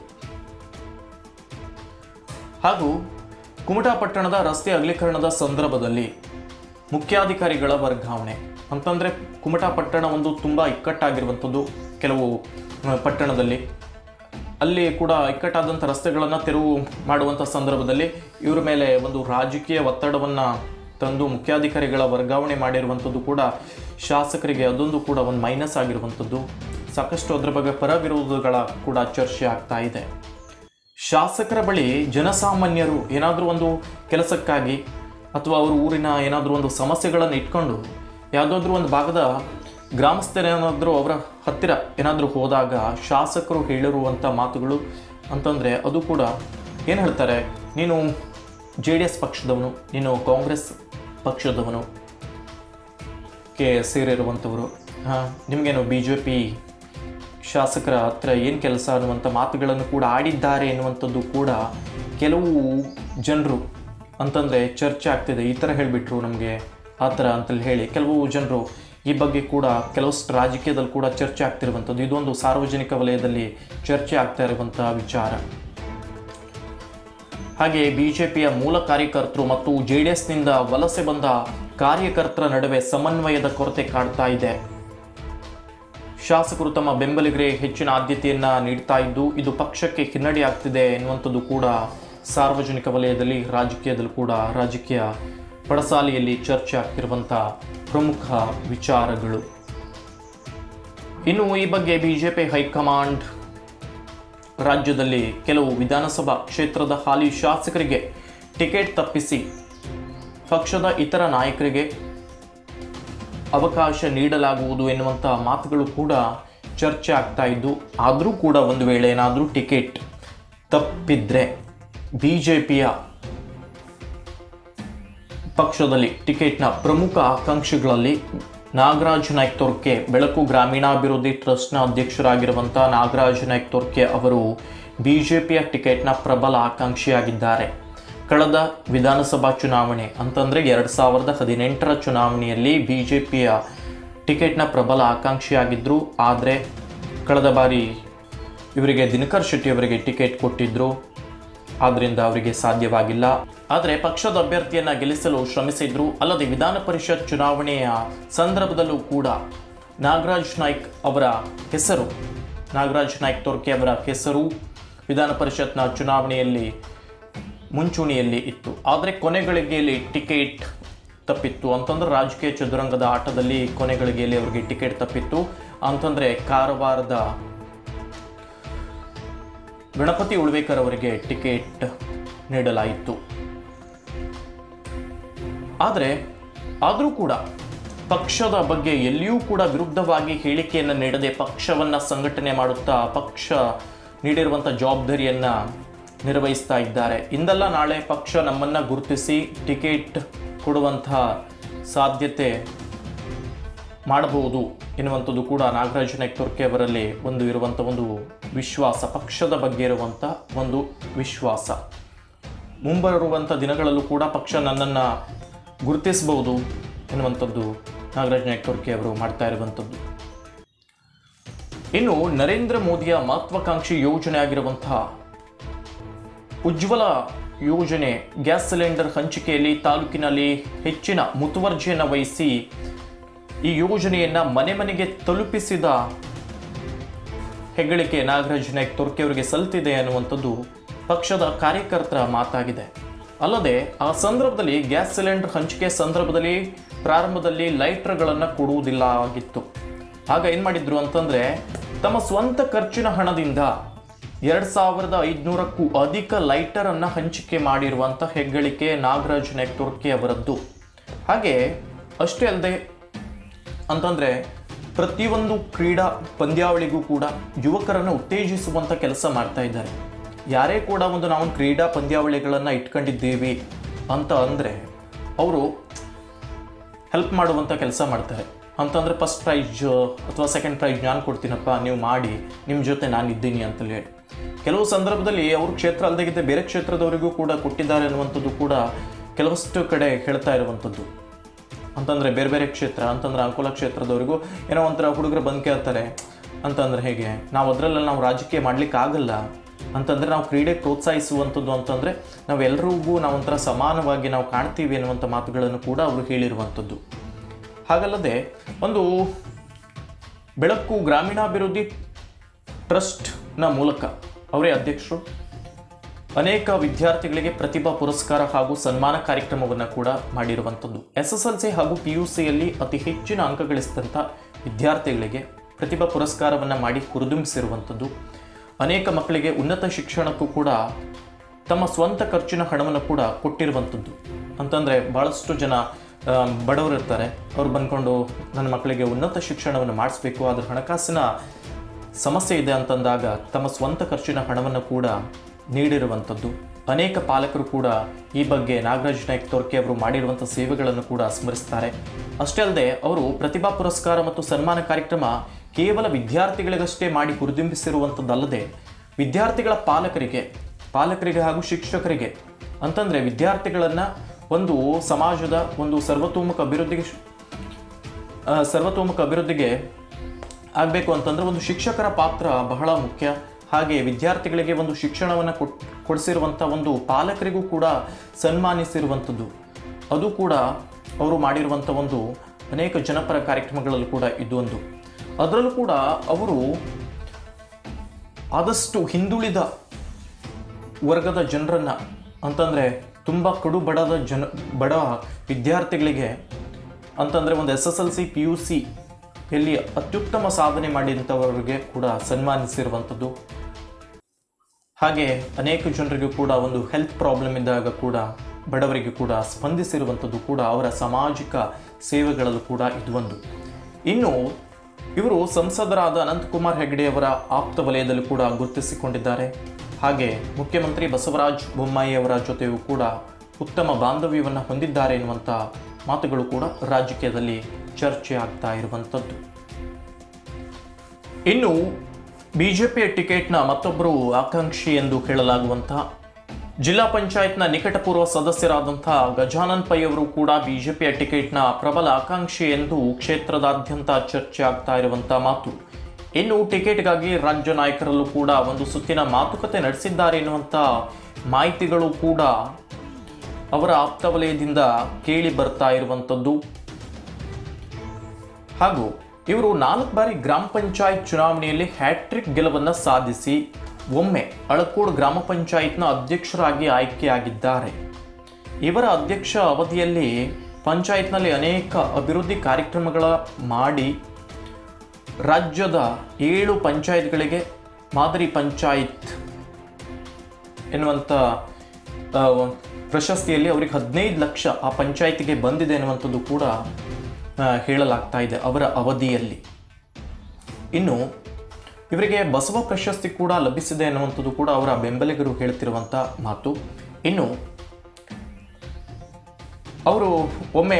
ಹಾಗೂ ಕುಮಟಾ ಪಟ್ಟಣದ ರಸ್ತೆ ಅಗಲೀಕರಣದ ಸಂದರ್ಭದಲ್ಲಿ ಮುಖ್ಯಾಧಿಕಾರಿಗಳ ವರ್ಗಾವಣೆ ಅಂತಂದರೆ ಕುಮಟಾ ಪಟ್ಟಣ ಒಂದು ತುಂಬ ಇಕ್ಕಟ್ಟಾಗಿರುವಂಥದ್ದು ಕೆಲವು ಆ, ಪಟ್ಟಣದಲ್ಲಿ ಅಲ್ಲಿ ಕೂಡ ಇಕ್ಕಟ್ಟಾದಂಥ ರಸ್ತೆಗಳನ್ನು ತೆರವು ಮಾಡುವಂಥ ಸಂದರ್ಭದಲ್ಲಿ ಇವರ ಮೇಲೆ ಒಂದು ರಾಜಕೀಯ ಒತ್ತಡವನ್ನು ತಂದು ಮುಖ್ಯಾಧಿಕಾರಿಗಳ ವರ್ಗಾವಣೆ ಮಾಡಿರುವಂಥದ್ದು ಕೂಡ ಶಾಸಕರಿಗೆ ಅದೊಂದು ಕೂಡ ಒಂದು ಮೈನಸ್ ಆಗಿರುವಂಥದ್ದು ಸಾಕಷ್ಟು ಅದರ ಬಗ್ಗೆ ಪರ ವಿರೋಧಗಳ ಕೂಡ ಚರ್ಚೆ ಆಗ್ತಾ ಇದೆ ಶಾಸಕರ ಬಳಿ ಜನಸಾಮಾನ್ಯರು ಏನಾದರೂ ಒಂದು ಕೆಲಸಕ್ಕಾಗಿ ಅಥವಾ ಅವ್ರ ಊರಿನ ಏನಾದರೂ ಒಂದು ಸಮಸ್ಯೆಗಳನ್ನು ಇಟ್ಕೊಂಡು ಯಾವುದಾದ್ರೂ ಒಂದು ಭಾಗದ ಗ್ರಾಮಸ್ಥರೇನಾದರೂ ಅವರ ಹತ್ತಿರ ಏನಾದರೂ ಹೋದಾಗ ಶಾಸಕರು ಹೇಳಿರುವಂಥ ಮಾತುಗಳು ಅಂತಂದರೆ ಅದು ಕೂಡ ಏನು ಹೇಳ್ತಾರೆ ನೀನು ಜೆ ಡಿ ಎಸ್ ಪಕ್ಷದವನು ನೀನು ಕಾಂಗ್ರೆಸ್ ಪಕ್ಷದವನು ಕೆ ಸೇರಿರುವಂಥವರು ಹಾಂ ನಿಮಗೇನು ಬಿ ಜೆ ಪಿ ಶಾಸಕರ ಹತ್ರ ಏನು ಕೆಲಸ ಅನ್ನುವಂಥ ಮಾತುಗಳನ್ನು ಕೂಡ ಆಡಿದ್ದಾರೆ ಎನ್ನುವಂಥದ್ದು ಕೂಡ ಕೆಲವು ಜನರು ಅಂತಂದರೆ ಚರ್ಚೆ ಆಗ್ತಿದೆ ಈ ಥರ ಹೇಳಿಬಿಟ್ರು ನಮಗೆ ಆ ಥರ ಅಂತೇಳಿ ಹೇಳಿ ಕೆಲವು ಜನರು ಈ ಬಗ್ಗೆ ಕೂಡ ಕೆಲವಷ್ಟು ರಾಜಕೀಯದಲ್ಲಿ ಕೂಡ ಚರ್ಚೆ ಆಗ್ತಿರುವಂಥದ್ದು ಇದೊಂದು ಸಾರ್ವಜನಿಕ ವಲಯದಲ್ಲಿ ಚರ್ಚೆ ಆಗ್ತಾ ಇರುವಂಥ ವಿಚಾರ ಹಾಗೆ ಬಿಜೆಪಿಯ ಮೂಲ ಕಾರ್ಯಕರ್ತರು ಮತ್ತು ಜೆ ಡಿ ಎಸ್ನಿಂದ ವಲಸೆ ಬಂದ ಕಾರ್ಯಕರ್ತರ ನಡುವೆ ಸಮನ್ವಯದ ಕೊರತೆ ಕಾಡ್ತಾ ಇದೆ ಶಾಸಕರು ತಮ್ಮ ಬೆಂಬಲಿಗರಿಗೆ ಹೆಚ್ಚಿನ ಆದ್ಯತೆಯನ್ನ ನೀಡ್ತಾ ಇದ್ದು ಇದು ಪಕ್ಷಕ್ಕೆ ಹಿನ್ನಡೆ ಆಗ್ತಿದೆ ಎನ್ನುವಂಥದ್ದು ಕೂಡ ಸಾರ್ವಜನಿಕ ವಲಯದಲ್ಲಿ ರಾಜಕೀಯದಲ್ಲೂ ಕೂಡ ರಾಜಕೀಯ ಪಡಸಾಲೆಯಲ್ಲಿ ಚರ್ಚೆ ಆಗ್ತಿರುವಂಥ ಪ್ರಮುಖ ವಿಚಾರಗಳು ಇನ್ನು ಈ ಬಗ್ಗೆ ಬಿಜೆಪಿ ಹೈಕಮಾಂಡ್ ರಾಜ್ಯದಲ್ಲಿ ಕೆಲವು ವಿಧಾನಸಭಾ ಕ್ಷೇತ್ರದ ಹಾಲಿ ಶಾಸಕರಿಗೆ ಟಿಕೆಟ್ ತಪ್ಪಿಸಿ ಪಕ್ಷದ ಇತರ ನಾಯಕರಿಗೆ ಅವಕಾಶ ನೀಡಲಾಗುವುದು ಎನ್ನುವಂಥ ಮಾತುಗಳು ಕೂಡ ಚರ್ಚೆ ಆಗ್ತಾ ಇದ್ದು ಆದರೂ ಕೂಡ ಒಂದು ವೇಳೆ ಏನಾದರೂ ಟಿಕೆಟ್ ತಪ್ಪಿದ್ರೆ ಬಿ ಜೆ ಪಿಯ ಪಕ್ಷದಲ್ಲಿ ಟಿಕೆಟ್ನ ಪ್ರಮುಖ ಆಕಾಂಕ್ಷಿಗಳಲ್ಲಿ ನಾಗರಾಜ್ ನಾಯ್ಕ್ ತೊರ್ಕೆ ಬೆಳಕು ಗ್ರಾಮೀಣಾಭಿವೃದ್ಧಿ ಟ್ರಸ್ಟ್ನ ಅಧ್ಯಕ್ಷರಾಗಿರುವಂಥ ನಾಗರಾಜ್ ನಾಯ್ಕ್ ತೊರ್ಕೆ ಅವರು ಬಿಜೆಪಿಯ ಟಿಕೆಟ್ನ ಪ್ರಬಲ ಆಕಾಂಕ್ಷಿಯಾಗಿದ್ದಾರೆ ಕಳೆದ ವಿಧಾನಸಭಾ ಚುನಾವಣೆ ಅಂತಂದರೆ ಎರಡು ಸಾವಿರದ ಹದಿನೆಂಟರ ಚುನಾವಣೆಯಲ್ಲಿ ಬಿ ಜೆ ಪಿಯ ಟಿಕೆಟ್ನ ಪ್ರಬಲ ಆಕಾಂಕ್ಷಿಯಾಗಿದ್ದರು ಆದರೆ ಕಳೆದ ಬಾರಿ ಇವರಿಗೆ ದಿನಕರ್ ಶೆಟ್ಟಿ ಅವರಿಗೆ ಟಿಕೆಟ್ ಕೊಟ್ಟಿದ್ದರು ಆದ್ದರಿಂದ ಅವರಿಗೆ ಸಾಧ್ಯವಾಗಿಲ್ಲ ಆದರೆ ಪಕ್ಷದ ಅಭ್ಯರ್ಥಿಯನ್ನ ಗೆಲ್ಲಿಸಲು ಶ್ರಮಿಸಿದ್ರು ಅಲ್ಲದೆ ವಿಧಾನ ಪರಿಷತ್ ಚುನಾವಣೆಯ ಸಂದರ್ಭದಲ್ಲೂ ಕೂಡ ನಾಗರಾಜ್ ನಾಯ್ಕ್ ಅವರ ಹೆಸರು ನಾಗರಾಜ್ ನಾಯ್ಕ್ ತೊರ್ಕೆ ಅವರ ಹೆಸರು ವಿಧಾನ ಪರಿಷತ್ನ ಚುನಾವಣೆಯಲ್ಲಿ ಮುಂಚೂಣಿಯಲ್ಲಿ ಇತ್ತು ಆದರೆ ಕೊನೆಗಳಿಗೆಯಲ್ಲಿ ಟಿಕೆಟ್ ತಪ್ಪಿತ್ತು ಅಂತಂದ್ರೆ ರಾಜಕೀಯ ಚದುರಂಗದ ಆಟದಲ್ಲಿ ಕೊನೆಗಳಿಗೆಯಲ್ಲಿ ಅವರಿಗೆ ಟಿಕೆಟ್ ತಪ್ಪಿತ್ತು ಅಂತಂದ್ರೆ ಕಾರವಾರದ ಗಣಪತಿ ಉಳ್ವೇಕರ್ ಅವರಿಗೆ ಟಿಕೆಟ್ ನೀಡಲಾಯಿತು ಆದರೆ ಆದರೂ ಕೂಡ ಪಕ್ಷದ ಬಗ್ಗೆ ಎಲ್ಲಿಯೂ ಕೂಡ ವಿರುದ್ಧವಾಗಿ ಹೇಳಿಕೆಯನ್ನು ನೀಡದೆ ಪಕ್ಷವನ್ನು ಸಂಘಟನೆ ಮಾಡುತ್ತಾ ಪಕ್ಷ ನೀಡಿರುವಂಥ ಜವಾಬ್ದಾರಿಯನ್ನ ನಿರ್ವಹಿಸ್ತಾ ಇದ್ದಾರೆ ಇಂದಲ್ಲ ನಾಳೆ ಪಕ್ಷ ನಮ್ಮನ್ನ ಗುರುತಿಸಿ ಟಿಕೆಟ್ ಕೊಡುವಂತಹ ಸಾಧ್ಯತೆ ಮಾಡಬಹುದು ಎನ್ನುವಂಥದ್ದು ಕೂಡ ನಾಗರಾಜ್ ನಾಯ್ಕ್ ತುರ್ಕೆ ಅವರಲ್ಲಿ ಒಂದು ಇರುವಂಥ ಒಂದು ವಿಶ್ವಾಸ ಪಕ್ಷದ ಬಗ್ಗೆ ಇರುವಂಥ ಒಂದು ವಿಶ್ವಾಸ ಮುಂಬರುವಂಥ ದಿನಗಳಲ್ಲೂ ಕೂಡ ಪಕ್ಷ ನನ್ನನ್ನು ಗುರುತಿಸಬಹುದು ಎನ್ನುವಂಥದ್ದು ನಾಗರಾಜ್ ನಾಯ್ಕ್ ತುರ್ಕೆ ಅವರು ಮಾಡ್ತಾ ಇರುವಂಥದ್ದು ಇನ್ನು ನರೇಂದ್ರ ಮೋದಿಯ ಮಹತ್ವಾಕಾಂಕ್ಷಿ ಯೋಜನೆ ಆಗಿರುವಂತಹ ಉಜ್ವಲ ಯೋಜನೆ ಗ್ಯಾಸ್ ಸಿಲಿಂಡರ್ ಹಂಚಿಕೆಯಲ್ಲಿ ತಾಲೂಕಿನಲ್ಲಿ ಹೆಚ್ಚಿನ ಮುತುವರ್ಜಿಯನ್ನು ವಹಿಸಿ ಈ ಯೋಜನೆಯನ್ನ ಮನೆ ಮನೆಗೆ ತಲುಪಿಸಿದ ಹೆಗ್ಗಳಿಕೆ ನಾಗರಾಜ್ ನಾಯ್ಕ್ ತೊರ್ಕೆ ಅವರಿಗೆ ಸಲ್ತಿದೆ ಅನ್ನುವಂಥದ್ದು ಪಕ್ಷದ ಕಾರ್ಯಕರ್ತರ ಮಾತಾಗಿದೆ ಅಲ್ಲದೆ ಆ ಸಂದರ್ಭದಲ್ಲಿ ಗ್ಯಾಸ್ ಸಿಲಿಂಡರ್ ಹಂಚಿಕೆ ಸಂದರ್ಭದಲ್ಲಿ ಪ್ರಾರಂಭದಲ್ಲಿ ಲೈಟರ್ಗಳನ್ನು ಕೊಡುವುದಿಲ್ಲ ಆಗಿತ್ತು ಆಗ ಏನು ಮಾಡಿದ್ರು ಅಂತಂದ್ರೆ ತಮ್ಮ ಸ್ವಂತ ಖರ್ಚಿನ ಹಣದಿಂದ ಎರಡ್ ಸಾವಿರದ ಐದುನೂರಕ್ಕೂ ಅಧಿಕ ಲೈಟರ್ ಅನ್ನ ಹಂಚಿಕೆ ಮಾಡಿರುವಂಥ ಹೆಗ್ಗಳಿಕೆ ನಾಗರಾಜ್ ನಾಯ್ಕ್ ತುರ್ಕಿ ಅವರದ್ದು ಹಾಗೆ ಅಷ್ಟೇ ಅಲ್ಲದೆ ಅಂತಂದ್ರೆ ಪ್ರತಿಯೊಂದು ಕ್ರೀಡಾ ಪಂದ್ಯಾವಳಿಗೂ ಕೂಡ ಯುವಕರನ್ನು ಉತ್ತೇಜಿಸುವಂಥ ಕೆಲಸ ಮಾಡ್ತಾ ಇದ್ದಾರೆ ಯಾರೇ ಕೂಡ ಒಂದು ನಾವು ಕ್ರೀಡಾ ಪಂದ್ಯಾವಳಿಗಳನ್ನು ಇಟ್ಕೊಂಡಿದ್ದೀವಿ ಅಂತ ಅಂದರೆ ಅವರು ಹೆಲ್ಪ್ ಮಾಡುವಂಥ ಕೆಲಸ ಮಾಡ್ತಾರೆ ಅಂತಂದರೆ ಫಸ್ಟ್ ಪ್ರೈಜ್ ಅಥವಾ ಸೆಕೆಂಡ್ ಪ್ರೈಜ್ ನಾನು ಕೊಡ್ತೀನಪ್ಪ ನೀವು ಮಾಡಿ ನಿಮ್ಮ ಜೊತೆ ನಾನು ಇದ್ದೀನಿ ಅಂತೇಳಿ ಹೇಳಿ ಕೆಲವು ಸಂದರ್ಭದಲ್ಲಿ ಅವ್ರ ಕ್ಷೇತ್ರ ಅಲ್ಲದೆ ಬೇರೆ ಕ್ಷೇತ್ರದವರಿಗೂ ಕೂಡ ಕೊಟ್ಟಿದ್ದಾರೆ ಅನ್ನುವಂಥದ್ದು ಕೂಡ ಕೆಲವಷ್ಟು ಕಡೆ ಹೇಳ್ತಾ ಇರುವಂಥದ್ದು ಅಂತಂದರೆ ಬೇರೆ ಬೇರೆ ಕ್ಷೇತ್ರ ಅಂತಂದ್ರೆ ಅಂಕೋಲ ಕ್ಷೇತ್ರದವರಿಗೂ ಏನೋ ಒಂಥರ ಹುಡುಗರು ಬಂದು ಕೇಳ್ತಾರೆ ಅಂತಂದ್ರೆ ಹೇಗೆ ನಾವು ಅದರಲ್ಲೆಲ್ಲ ನಾವು ರಾಜಕೀಯ ಮಾಡ್ಲಿಕ್ಕೆ ಆಗಲ್ಲ ಅಂತಂದರೆ ನಾವು ಕ್ರೀಡೆ ಪ್ರೋತ್ಸಾಹಿಸುವಂಥದ್ದು ಅಂತಂದರೆ ನಾವೆಲ್ಲರಿಗೂ ನಾವು ಒಂಥರ ಸಮಾನವಾಗಿ ನಾವು ಕಾಣ್ತೀವಿ ಅನ್ನುವಂಥ ಮಾತುಗಳನ್ನು ಕೂಡ ಅವರು ಹೇಳಿರುವಂಥದ್ದು ಹಾಗಲ್ಲದೆ ಒಂದು ಬೆಳಕು ಗ್ರಾಮೀಣಾಭಿವೃದ್ಧಿ ಟ್ರಸ್ಟ್ನ ಮೂಲಕ ಅವರೇ ಅಧ್ಯಕ್ಷರು ಅನೇಕ ವಿದ್ಯಾರ್ಥಿಗಳಿಗೆ ಪ್ರತಿಭಾ ಪುರಸ್ಕಾರ ಹಾಗೂ ಸನ್ಮಾನ ಕಾರ್ಯಕ್ರಮವನ್ನು ಕೂಡ ಮಾಡಿರುವಂಥದ್ದು ಎಸ್ ಎಸ್ ಎಲ್ ಸಿ ಹಾಗೂ ಪಿ ಯು ಸಿಯಲ್ಲಿ ಅತಿ ಹೆಚ್ಚಿನ ಅಂಕ ಗಳಿಸಿದಂಥ ವಿದ್ಯಾರ್ಥಿಗಳಿಗೆ ಪ್ರತಿಭಾ ಪುರಸ್ಕಾರವನ್ನು ಮಾಡಿ ಹುರಿದುಂಬಿಸಿರುವಂಥದ್ದು ಅನೇಕ ಮಕ್ಕಳಿಗೆ ಉನ್ನತ ಶಿಕ್ಷಣಕ್ಕೂ ಕೂಡ ತಮ್ಮ ಸ್ವಂತ ಖರ್ಚಿನ ಹಣವನ್ನು ಕೂಡ ಕೊಟ್ಟಿರುವಂಥದ್ದು ಅಂತಂದರೆ ಭಾಳಷ್ಟು ಜನ ಆ, ಬಡವರು ಇರ್ತಾರೆ ಅವ್ರು ಬಂದ್ಕೊಂಡು ನನ್ನ ಮಕ್ಕಳಿಗೆ ಉನ್ನತ ಶಿಕ್ಷಣವನ್ನು ಮಾಡಿಸ್ಬೇಕು ಆದರೆ ಹಣಕಾಸಿನ ಸಮಸ್ಯೆ ಇದೆ ಅಂತಂದಾಗ ತಮ್ಮ ಸ್ವಂತ ಖರ್ಚಿನ ಹಣವನ್ನು ಕೂಡ ನೀಡಿರುವಂಥದ್ದು ಅನೇಕ ಪಾಲಕರು ಕೂಡ ಈ ಬಗ್ಗೆ ನಾಗರಾಜ್ ನಾಯ್ಕ್ ತೊರ್ಕೆ ಅವರು ಮಾಡಿರುವಂಥ ಸೇವೆಗಳನ್ನು ಕೂಡ ಸ್ಮರಿಸ್ತಾರೆ ಅಷ್ಟೇ ಅಲ್ಲದೆ ಅವರು ಪ್ರತಿಭಾ ಪುರಸ್ಕಾರ ಮತ್ತು ಸನ್ಮಾನ ಕಾರ್ಯಕ್ರಮ ಕೇವಲ ವಿದ್ಯಾರ್ಥಿಗಳಿಗಷ್ಟೇ ಮಾಡಿ ಹುರಿದುಂಬಿಸಿರುವಂಥದ್ದಲ್ಲದೆ ವಿದ್ಯಾರ್ಥಿಗಳ ಪಾಲಕರಿಗೆ ಪಾಲಕರಿಗೆ ಹಾಗೂ ಶಿಕ್ಷಕರಿಗೆ ಅಂತಂದರೆ ವಿದ್ಯಾರ್ಥಿಗಳನ್ನು ಒಂದು ಸಮಾಜದ ಒಂದು ಸರ್ವತೋಮುಖ ಅಭಿವೃದ್ಧಿಗೆ ಶ್- ಆ, ಸರ್ವತೋಮುಖ ಅಭಿವೃದ್ಧಿಗೆ ಆಗಬೇಕು ಅಂತಂದ್ರೆ ಒಂದು ಶಿಕ್ಷಕರ ಪಾತ್ರ ಬಹಳ ಮುಖ್ಯ ಹಾಗೆ ವಿದ್ಯಾರ್ಥಿಗಳಿಗೆ ಒಂದು ಶಿಕ್ಷಣವನ್ನು ಕೊಟ್ ಕೊಡಿಸಿರುವಂಥ ಒಂದು ಪಾಲಕರಿಗೂ ಕೂಡ ಸನ್ಮಾನಿಸಿರುವಂಥದ್ದು ಅದು ಕೂಡ ಅವರು ಮಾಡಿರುವಂಥ ಒಂದು ಅನೇಕ ಜನಪರ ಕಾರ್ಯಕ್ರಮಗಳಲ್ಲೂ ಕೂಡ ಇದು ಒಂದು ಅದರಲ್ಲೂ ಕೂಡ ಅವರು ಆದಷ್ಟು ಹಿಂದುಳಿದ ವರ್ಗದ ಜನರನ್ನ ಅಂತಂದರೆ ತುಂಬ ಕಡು ಬಡದ ಜನ ಬಡ ವಿದ್ಯಾರ್ಥಿಗಳಿಗೆ ಅಂತಂದರೆ ಒಂದು S S L C P U C ಎಲ್ಲಿ ಅತ್ಯುತ್ತಮ ಸಾಧನೆ ಮಾಡಿದಂಥವರಿಗೆ ಕೂಡ ಸನ್ಮಾನಿಸಿರುವಂಥದ್ದು ಹಾಗೆ ಅನೇಕ ಜನರಿಗೂ ಕೂಡ ಒಂದು ಹೆಲ್ತ್ ಪ್ರಾಬ್ಲಮ್ ಇದ್ದಾಗ ಕೂಡ ಬಡವರಿಗೆ ಕೂಡ ಸ್ಪಂದಿಸಿರುವಂಥದ್ದು ಕೂಡ ಅವರ ಸಾಮಾಜಿಕ ಸೇವೆಗಳಲ್ಲೂ ಕೂಡ ಇದು ಒಂದು ಇನ್ನು ಇವರು ಸಂಸದರಾದ ಅನಂತಕುಮಾರ್ ಹೆಗಡೆಯವರ ಆಪ್ತ ವಲಯದಲ್ಲೂ ಕೂಡ ಗುರುತಿಸಿಕೊಂಡಿದ್ದಾರೆ ಹಾಗೆ ಮುಖ್ಯಮಂತ್ರಿ ಬಸವರಾಜ ಬೊಮ್ಮಾಯಿ ಅವರ ಜೊತೆಯೂ ಕೂಡ ಉತ್ತಮ ಬಾಂಧವ್ಯವನ್ನು ಹೊಂದಿದ್ದಾರೆ ಎನ್ನುವಂಥ ಮಾತುಗಳು ಕೂಡ ರಾಜಕೀಯದಲ್ಲಿ ಚರ್ಚೆ ಆಗ್ತಾ ಇರುವಂಥದ್ದು ಇನ್ನು ಬಿಜೆಪಿಯ ಟಿಕೆಟ್ನ ಮತ್ತೊಬ್ಬರು ಆಕಾಂಕ್ಷಿ ಎಂದು ಹೇಳಲಾಗುವಂತಹ ಜಿಲ್ಲಾ ಪಂಚಾಯತ್ನ ನಿಕಟಪೂರ್ವ ಸದಸ್ಯರಾದಂತಹ ಗಜಾನನ್ ಪೈ ಅವರು ಕೂಡ ಬಿಜೆಪಿಯ ಟಿಕೆಟ್ನ ಪ್ರಬಲ ಆಕಾಂಕ್ಷಿ ಎಂದು ಕ್ಷೇತ್ರದಾದ್ಯಂತ ಚರ್ಚೆ ಆಗ್ತಾ ಇರುವಂತಹ ಮಾತು ಇನ್ನು ಟಿಕೆಟ್ಗಾಗಿ ರಾಜ್ಯ ನಾಯಕರಲ್ಲೂ ಕೂಡ ಒಂದು ಸುತ್ತಿನ ಮಾತುಕತೆ ನಡೆಸಿದ್ದಾರೆ ಎನ್ನುವಂಥ ಮಾಹಿತಿಗಳು ಕೂಡ ಅವರ ಆಪ್ತ ವಲಯದಿಂದ ಕೇಳಿ ಬರ್ತಾ ಇರುವಂಥದ್ದು ಹಾಗೂ ಇವರು ನಾಲ್ಕು ಬಾರಿ ಗ್ರಾಮ ಪಂಚಾಯತ್ ಚುನಾವಣೆಯಲ್ಲಿ ಹ್ಯಾಟ್ರಿಕ್ ಗೆಲುವನ್ನು ಸಾಧಿಸಿ ಒಮ್ಮೆ ಅಳಕೋಡ್ ಗ್ರಾಮ ಪಂಚಾಯತ್ನ ಅಧ್ಯಕ್ಷರಾಗಿ ಆಯ್ಕೆಯಾಗಿದ್ದಾರೆ ಇವರ ಅಧ್ಯಕ್ಷ ಅವಧಿಯಲ್ಲಿ ಪಂಚಾಯತ್ನಲ್ಲಿ ಅನೇಕ ಅಭಿವೃದ್ಧಿ ಕಾರ್ಯಕ್ರಮಗಳ ಮಾಡಿ ರಾಜ್ಯದ ಏಳು ಪಂಚಾಯತ್ಗಳಿಗೆ ಮಾದರಿ ಪಂಚಾಯತ್ ಎನ್ನುವಂಥ ಆ, ಪ್ರಶಸ್ತಿಯಲ್ಲಿ ಅವರಿಗೆ ಹದಿನೈದು ಲಕ್ಷ ಆ ಪಂಚಾಯತಿಗೆ ಬಂದಿದೆ ಎನ್ನುವಂಥದ್ದು ಕೂಡ ಆ, ಹೇಳಲಾಗ್ತಾ ಇದೆ ಅವರ ಅವಧಿಯಲ್ಲಿ ಇನ್ನು ಇವರಿಗೆ ಬಸವ ಪ್ರಶಸ್ತಿ ಕೂಡ ಲಭಿಸಿದೆ ಎನ್ನುವಂಥದ್ದು ಕೂಡ ಅವರ ಬೆಂಬಲಿಗರು ಹೇಳ್ತಿರುವಂಥ ಮಾತು ಇನ್ನು ಅವರು ಒಮ್ಮೆ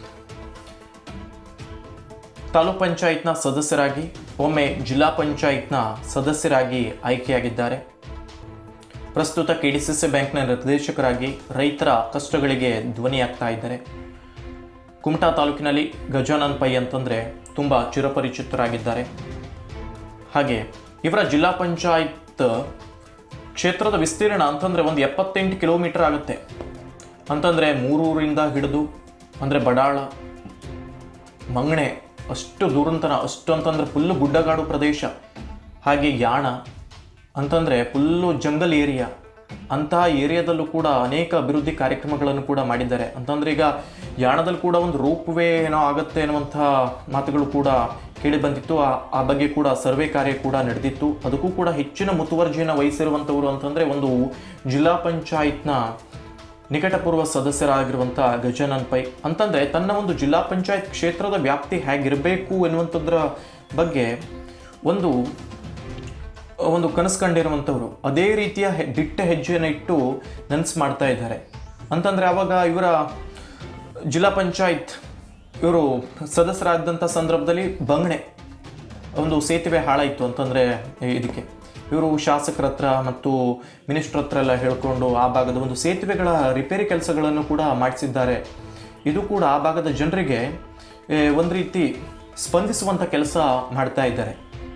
ತಾಲೂಕ್ ಪಂಚಾಯತ್ನ ಸದಸ್ಯರಾಗಿ ಒಮ್ಮೆ ಜಿಲ್ಲಾ ಪಂಚಾಯತ್ನ ಸದಸ್ಯರಾಗಿ ಆಯ್ಕೆಯಾಗಿದ್ದಾರೆ ಪ್ರಸ್ತುತ ಕೆ ಡಿ ಸಿ ಸಿ ಬ್ಯಾಂಕ್ನ ನಿರ್ದೇಶಕರಾಗಿ ರೈತರ ಕಷ್ಟಗಳಿಗೆ ಧ್ವನಿಯಾಗ್ತಾ ಇದ್ದಾರೆ ಕುಮಟಾ ತಾಲೂಕಿನಲ್ಲಿ ಗಜಾನನ್ ಪೈ ಅಂತಂದರೆ ತುಂಬ ಚಿರಪರಿಚಿತರಾಗಿದ್ದಾರೆ ಹಾಗೆ ಇವರ ಜಿಲ್ಲಾ ಪಂಚಾಯತ್ ಕ್ಷೇತ್ರದ ವಿಸ್ತೀರ್ಣ ಅಂತಂದರೆ ಒಂದು ಎಪ್ಪತ್ತೆಂಟು ಕಿಲೋಮೀಟರ್ ಆಗುತ್ತೆ ಅಂತಂದರೆ ಮೂರೂರಿಂದ ಹಿಡಿದು ಅಂದರೆ ಬಡಾಳ ಮಂಗಣೆ ಅಷ್ಟು ದೂರಂತನ ಅಷ್ಟು ಅಂತಂದರೆ ಫುಲ್ಲು ಗುಡ್ಡಗಾಡು ಪ್ರದೇಶ ಹಾಗೆ ಯಾಣ ಅಂತಂದರೆ ಫುಲ್ಲು ಜಂಗಲ್ ಏರಿಯಾ ಅಂತಹ ಏರಿಯಾದಲ್ಲೂ ಕೂಡ ಅನೇಕ ಅಭಿವೃದ್ಧಿ ಕಾರ್ಯಕ್ರಮಗಳನ್ನು ಕೂಡ ಮಾಡಿದ್ದಾರೆ ಅಂತಂದರೆ ಈಗ ಯಾಣದಲ್ಲಿ ಕೂಡ ಒಂದು ರೋಪ್ ವೇ ಏನೋ ಆಗುತ್ತೆ ಅನ್ನುವಂಥ ಮಾತುಗಳು ಕೂಡ ಕೇಳಿ ಬಂದಿತ್ತು ಆ ಆ ಬಗ್ಗೆ ಕೂಡ ಸರ್ವೆ ಕಾರ್ಯ ಕೂಡ ನಡೆದಿತ್ತು ಅದಕ್ಕೂ ಕೂಡ ಹೆಚ್ಚಿನ ಮುತುವರ್ಜಿಯನ್ನು ವಹಿಸಿರುವಂಥವ್ರು ಅಂತಂದರೆ ಒಂದು ಜಿಲ್ಲಾ ಪಂಚಾಯತ್ನ ನಿಕಟಪೂರ್ವ ಸದಸ್ಯರಾಗಿರುವಂಥ ಗಜಾನನ್ ಪೈ ಅಂತಂದರೆ ತನ್ನ ಒಂದು ಜಿಲ್ಲಾ ಪಂಚಾಯತ್ ಕ್ಷೇತ್ರದ ವ್ಯಾಪ್ತಿ ಹೇಗಿರಬೇಕು ಎನ್ನುವಂಥದ್ರ ಬಗ್ಗೆ ಒಂದು ಒಂದು ಕನಸು ಕಂಡಿರುವಂಥವ್ರು ಅದೇ ರೀತಿಯ ಹೆ- ದಿಟ್ಟ ಹೆಜ್ಜೆಯನ್ನು ಇಟ್ಟು ನೆನಸು ಮಾಡ್ತಾ ಇದ್ದಾರೆ ಅಂತಂದರೆ ಆವಾಗ ಇವರ ಜಿಲ್ಲಾ ಪಂಚಾಯತ್ ಇವರು ಸದಸ್ಯರಾದಂಥ ಸಂದರ್ಭದಲ್ಲಿ ಬಂಗಣೆ ಒಂದು ಸೇತುವೆ ಹಾಳಾಯಿತು ಅಂತಂದರೆ ಇದಕ್ಕೆ ಇವರು ಶಾಸಕರ ಹತ್ರ ಮತ್ತು ಮಿನಿಸ್ಟ್ರ್ ಹತ್ರ ಎಲ್ಲ ಹೇಳ್ಕೊಂಡು ಆ ಭಾಗದ ಒಂದು ಸೇತುವೆಗಳ ರಿಪೇರಿ ಕೆಲಸಗಳನ್ನು ಕೂಡ ಮಾಡಿಸಿದ್ದಾರೆ ಇದು ಕೂಡ ಆ ಭಾಗದ ಜನರಿಗೆ ಏ, ಒಂದು ರೀತಿ ಸ್ಪಂದಿಸುವಂಥ ಕೆಲಸ ಮಾಡ್ತಾ ಇದ್ದಾರೆ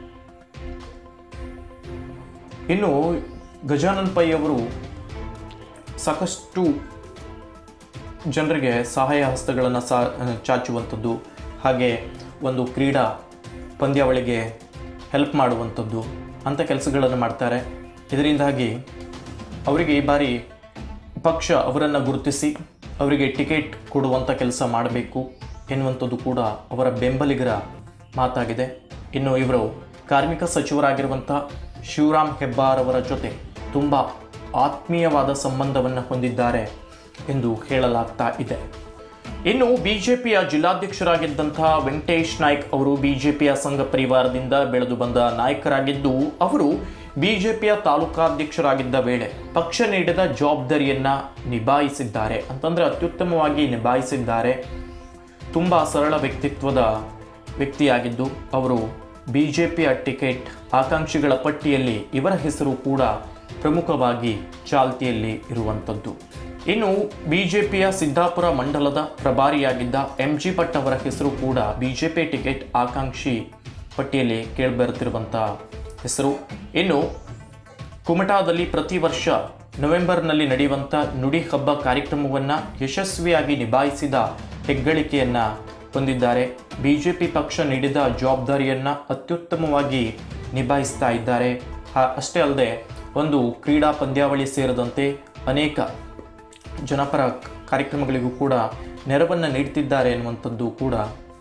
ಇನ್ನು ಗಜಾನನ್ ಪೈ ಅವರು ಸಾಕಷ್ಟು ಜನರಿಗೆ ಸಹಾಯ ಹಸ್ತಗಳನ್ನು ಸಾ ಚಾಚುವಂಥದ್ದು ಹಾಗೆ ಒಂದು ಕ್ರೀಡಾ ಪಂದ್ಯಾವಳಿಗೆ ಹೆಲ್ಪ್ ಮಾಡುವಂಥದ್ದು ಅಂಥ ಕೆಲಸಗಳನ್ನು ಮಾಡ್ತಾರೆ ಇದರಿಂದಾಗಿ ಅವರಿಗೆ ಈ ಬಾರಿ ಪಕ್ಷ ಅವರನ್ನು ಗುರುತಿಸಿ ಅವರಿಗೆ ಟಿಕೆಟ್ ಕೊಡುವಂಥ ಕೆಲಸ ಮಾಡಬೇಕು ಎನ್ನುವಂಥದ್ದು ಕೂಡ ಅವರ ಬೆಂಬಲಿಗರ ಮಾತಾಗಿದೆ ಇನ್ನು ಇವರು ಕಾರ್ಮಿಕ ಸಚಿವರಾಗಿರುವಂಥ ಶಿವರಾಮ್ ಹೆಬ್ಬಾರ್ ಅವರ ಜೊತೆ ತುಂಬ ಆತ್ಮೀಯವಾದ ಸಂಬಂಧವನ್ನು ಹೊಂದಿದ್ದಾರೆ ಎಂದು ಹೇಳಲಾಗ್ತಾ ಇದೆ ಇನ್ನು ಬಿಜೆಪಿಯ ಜಿಲ್ಲಾಧ್ಯಕ್ಷರಾಗಿದ್ದಂತಹ ವೆಂಕಟೇಶ್ ನಾಯ್ಕ್ ಅವರು ಬಿಜೆಪಿಯ ಸಂಘ ಪರಿವಾರದಿಂದ ಬೆಳೆದು ಬಂದ ನಾಯಕರಾಗಿದ್ದು ಅವರು ಬಿಜೆಪಿಯ ತಾಲೂಕಾಧ್ಯಕ್ಷರಾಗಿದ್ದ ವೇಳೆ ಪಕ್ಷ ನೀಡಿದ ಜವಾಬ್ದಾರಿಯನ್ನ ನಿಭಾಯಿಸಿದ್ದಾರೆ ಅಂತಂದ್ರೆ ಅತ್ಯುತ್ತಮವಾಗಿ ನಿಭಾಯಿಸಿದ್ದಾರೆ ತುಂಬ ಸರಳ ವ್ಯಕ್ತಿತ್ವದ ವ್ಯಕ್ತಿಯಾಗಿದ್ದು ಅವರು ಬಿಜೆಪಿಯ ಟಿಕೆಟ್ ಆಕಾಂಕ್ಷಿಗಳ ಪಟ್ಟಿಯಲ್ಲಿ ಇವರ ಹೆಸರು ಕೂಡ ಪ್ರಮುಖವಾಗಿ ಚಾಲ್ತಿಯಲ್ಲಿ ಇರುವಂಥದ್ದು ಇನ್ನು ಬಿಜೆಪಿಯ ಸಿದ್ದಾಪುರ ಮಂಡಲದ ಪ್ರಭಾರಿಯಾಗಿದ್ದ ಎಂ ಜಿ ಭಟ್ ಅವರ ಹೆಸರು ಕೂಡ ಬಿಜೆಪಿ ಟಿಕೆಟ್ ಆಕಾಂಕ್ಷಿ ಪಟ್ಟಿಯಲ್ಲಿ ಕೇಳಿಬರುತ್ತಿರುವಂಥ ಹೆಸರು ಇನ್ನು ಕುಮಟಾದಲ್ಲಿ ಪ್ರತಿ ವರ್ಷ ನವೆಂಬರ್ನಲ್ಲಿ ನಡೆಯುವಂಥ ನುಡಿ ಹಬ್ಬ ಕಾರ್ಯಕ್ರಮವನ್ನು ಯಶಸ್ವಿಯಾಗಿ ನಿಭಾಯಿಸಿದ ಹೆಗ್ಗಳಿಕೆಯನ್ನು ಹೊಂದಿದ್ದಾರೆ ಬಿಜೆಪಿ ಪಕ್ಷ ನೀಡಿದ ಜವಾಬ್ದಾರಿಯನ್ನು ಅತ್ಯುತ್ತಮವಾಗಿ ನಿಭಾಯಿಸ್ತಾ ಇದ್ದಾರೆ ಹ- ಅಷ್ಟೇ ಅಲ್ಲದೆ ಒಂದು ಕ್ರೀಡಾ ಪಂದ್ಯಾವಳಿ ಸೇರಿದಂತೆ ಅನೇಕ ಜನಪರ ಕಾರ್ಯಕ್ರಮಗಳಿಗೂ ಕೂಡ ನೆರವನ್ನು ನೀಡ್ತಿದ್ದಾರೆ ಎನ್ನುವಂಥದ್ದು ಕೂಡ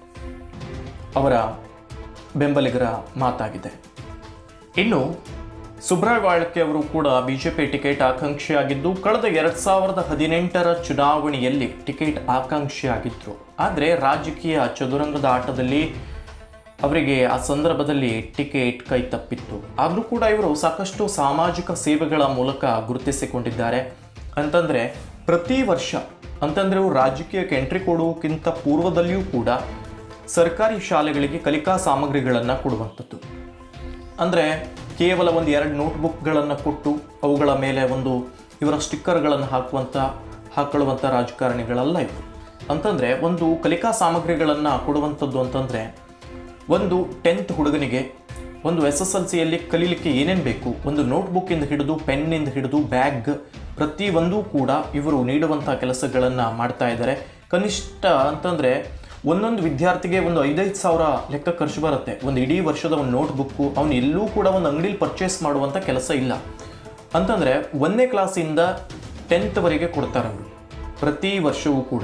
ಅವರ ಬೆಂಬಲಿಗರ ಮಾತಾಗಿದೆ ಇನ್ನು ಸುಬ್ರಾಯ್ ಬಾಳ್ಕೆ ಅವರು ಕೂಡ ಬಿಜೆಪಿ ಟಿಕೆಟ್ ಆಕಾಂಕ್ಷಿಯಾಗಿದ್ದು ಕಳೆದ ಎರಡ್ ಸಾವಿರದ ಹದಿನೆಂಟರ ಚುನಾವಣೆಯಲ್ಲಿ ಟಿಕೆಟ್ ಆಕಾಂಕ್ಷಿಯಾಗಿದ್ರು ಆದರೆ ರಾಜಕೀಯ ಚದುರಂಗದ ಆಟದಲ್ಲಿ ಅವರಿಗೆ ಆ ಸಂದರ್ಭದಲ್ಲಿ ಟಿಕೆಟ್ ಕೈ ತಪ್ಪಿತ್ತು ಆದರೂ ಕೂಡ ಇವರು ಸಾಕಷ್ಟು ಸಾಮಾಜಿಕ ಸೇವೆಗಳ ಮೂಲಕ ಗುರುತಿಸಿಕೊಂಡಿದ್ದಾರೆ ಅಂತಂದ್ರೆ ಪ್ರತಿ ವರ್ಷ ಅಂತಂದ್ರೆ ಇವರು ರಾಜಕೀಯಕ್ಕೆ ಎಂಟ್ರಿ ಕೊಡುವಕ್ಕಿಂತ ಪೂರ್ವದಲ್ಲಿಯೂ ಕೂಡ ಸರ್ಕಾರಿ ಶಾಲೆಗಳಿಗೆ ಕಲಿಕಾ ಸಾಮಗ್ರಿಗಳನ್ನು ಕೊಡುವಂಥದ್ದು ಅಂದರೆ ಕೇವಲ ಒಂದು ಎರಡು ನೋಟ್ಬುಕ್ಗಳನ್ನು ಕೊಟ್ಟು ಅವುಗಳ ಮೇಲೆ ಒಂದು ಇವರ ಸ್ಟಿಕ್ಕರ್ಗಳನ್ನು ಹಾಕುವಂಥ ಹಾಕೊಳ್ಳುವಂಥ ರಾಜಕಾರಣಿಗಳಲ್ಲ ಇವರು ಅಂತಂದರೆ ಒಂದು ಕಲಿಕಾ ಸಾಮಗ್ರಿಗಳನ್ನು ಕೊಡುವಂಥದ್ದು ಅಂತಂದರೆ ಒಂದು ಟೆಂತ್ ಹುಡುಗನಿಗೆ ಒಂದು ಎಸ್ ಎಸ್ ಎಲ್ ಸಿಯಲ್ಲಿ ಕಲೀಲಿಕ್ಕೆ ಏನೇನು ಬೇಕು ಒಂದು ನೋಟ್ಬುಕ್ಕಿಂದ ಹಿಡಿದು ಪೆನ್ನಿಂದ ಹಿಡಿದು ಬ್ಯಾಗ್ ಪ್ರತಿಯೊಂದೂ ಕೂಡ ಇವರು ನೀಡುವಂಥ ಕೆಲಸಗಳನ್ನು ಮಾಡ್ತಾ ಇದ್ದಾರೆ ಕನಿಷ್ಠ ಅಂತಂದರೆ ಒಂದೊಂದು ವಿದ್ಯಾರ್ಥಿಗೆ ಒಂದು ಐದೈದು ಸಾವಿರ ಲೆಕ್ಕ ಖರ್ಚು ಬರುತ್ತೆ ಒಂದು ಇಡೀ ವರ್ಷದ ಒಂದು ನೋಟ್ಬುಕ್ಕು ಅವನು ಎಲ್ಲೂ ಕೂಡ ಒಂದು ಅಂಗಡಿಲಿ ಪರ್ಚೇಸ್ ಮಾಡುವಂಥ ಕೆಲಸ ಇಲ್ಲ ಅಂತಂದರೆ ಒಂದನೇ ಕ್ಲಾಸಿಂದ ಟೆಂತ್ವರೆಗೆ ಕೊಡ್ತಾರೆ ಅವರು ಪ್ರತಿ ವರ್ಷವೂ ಕೂಡ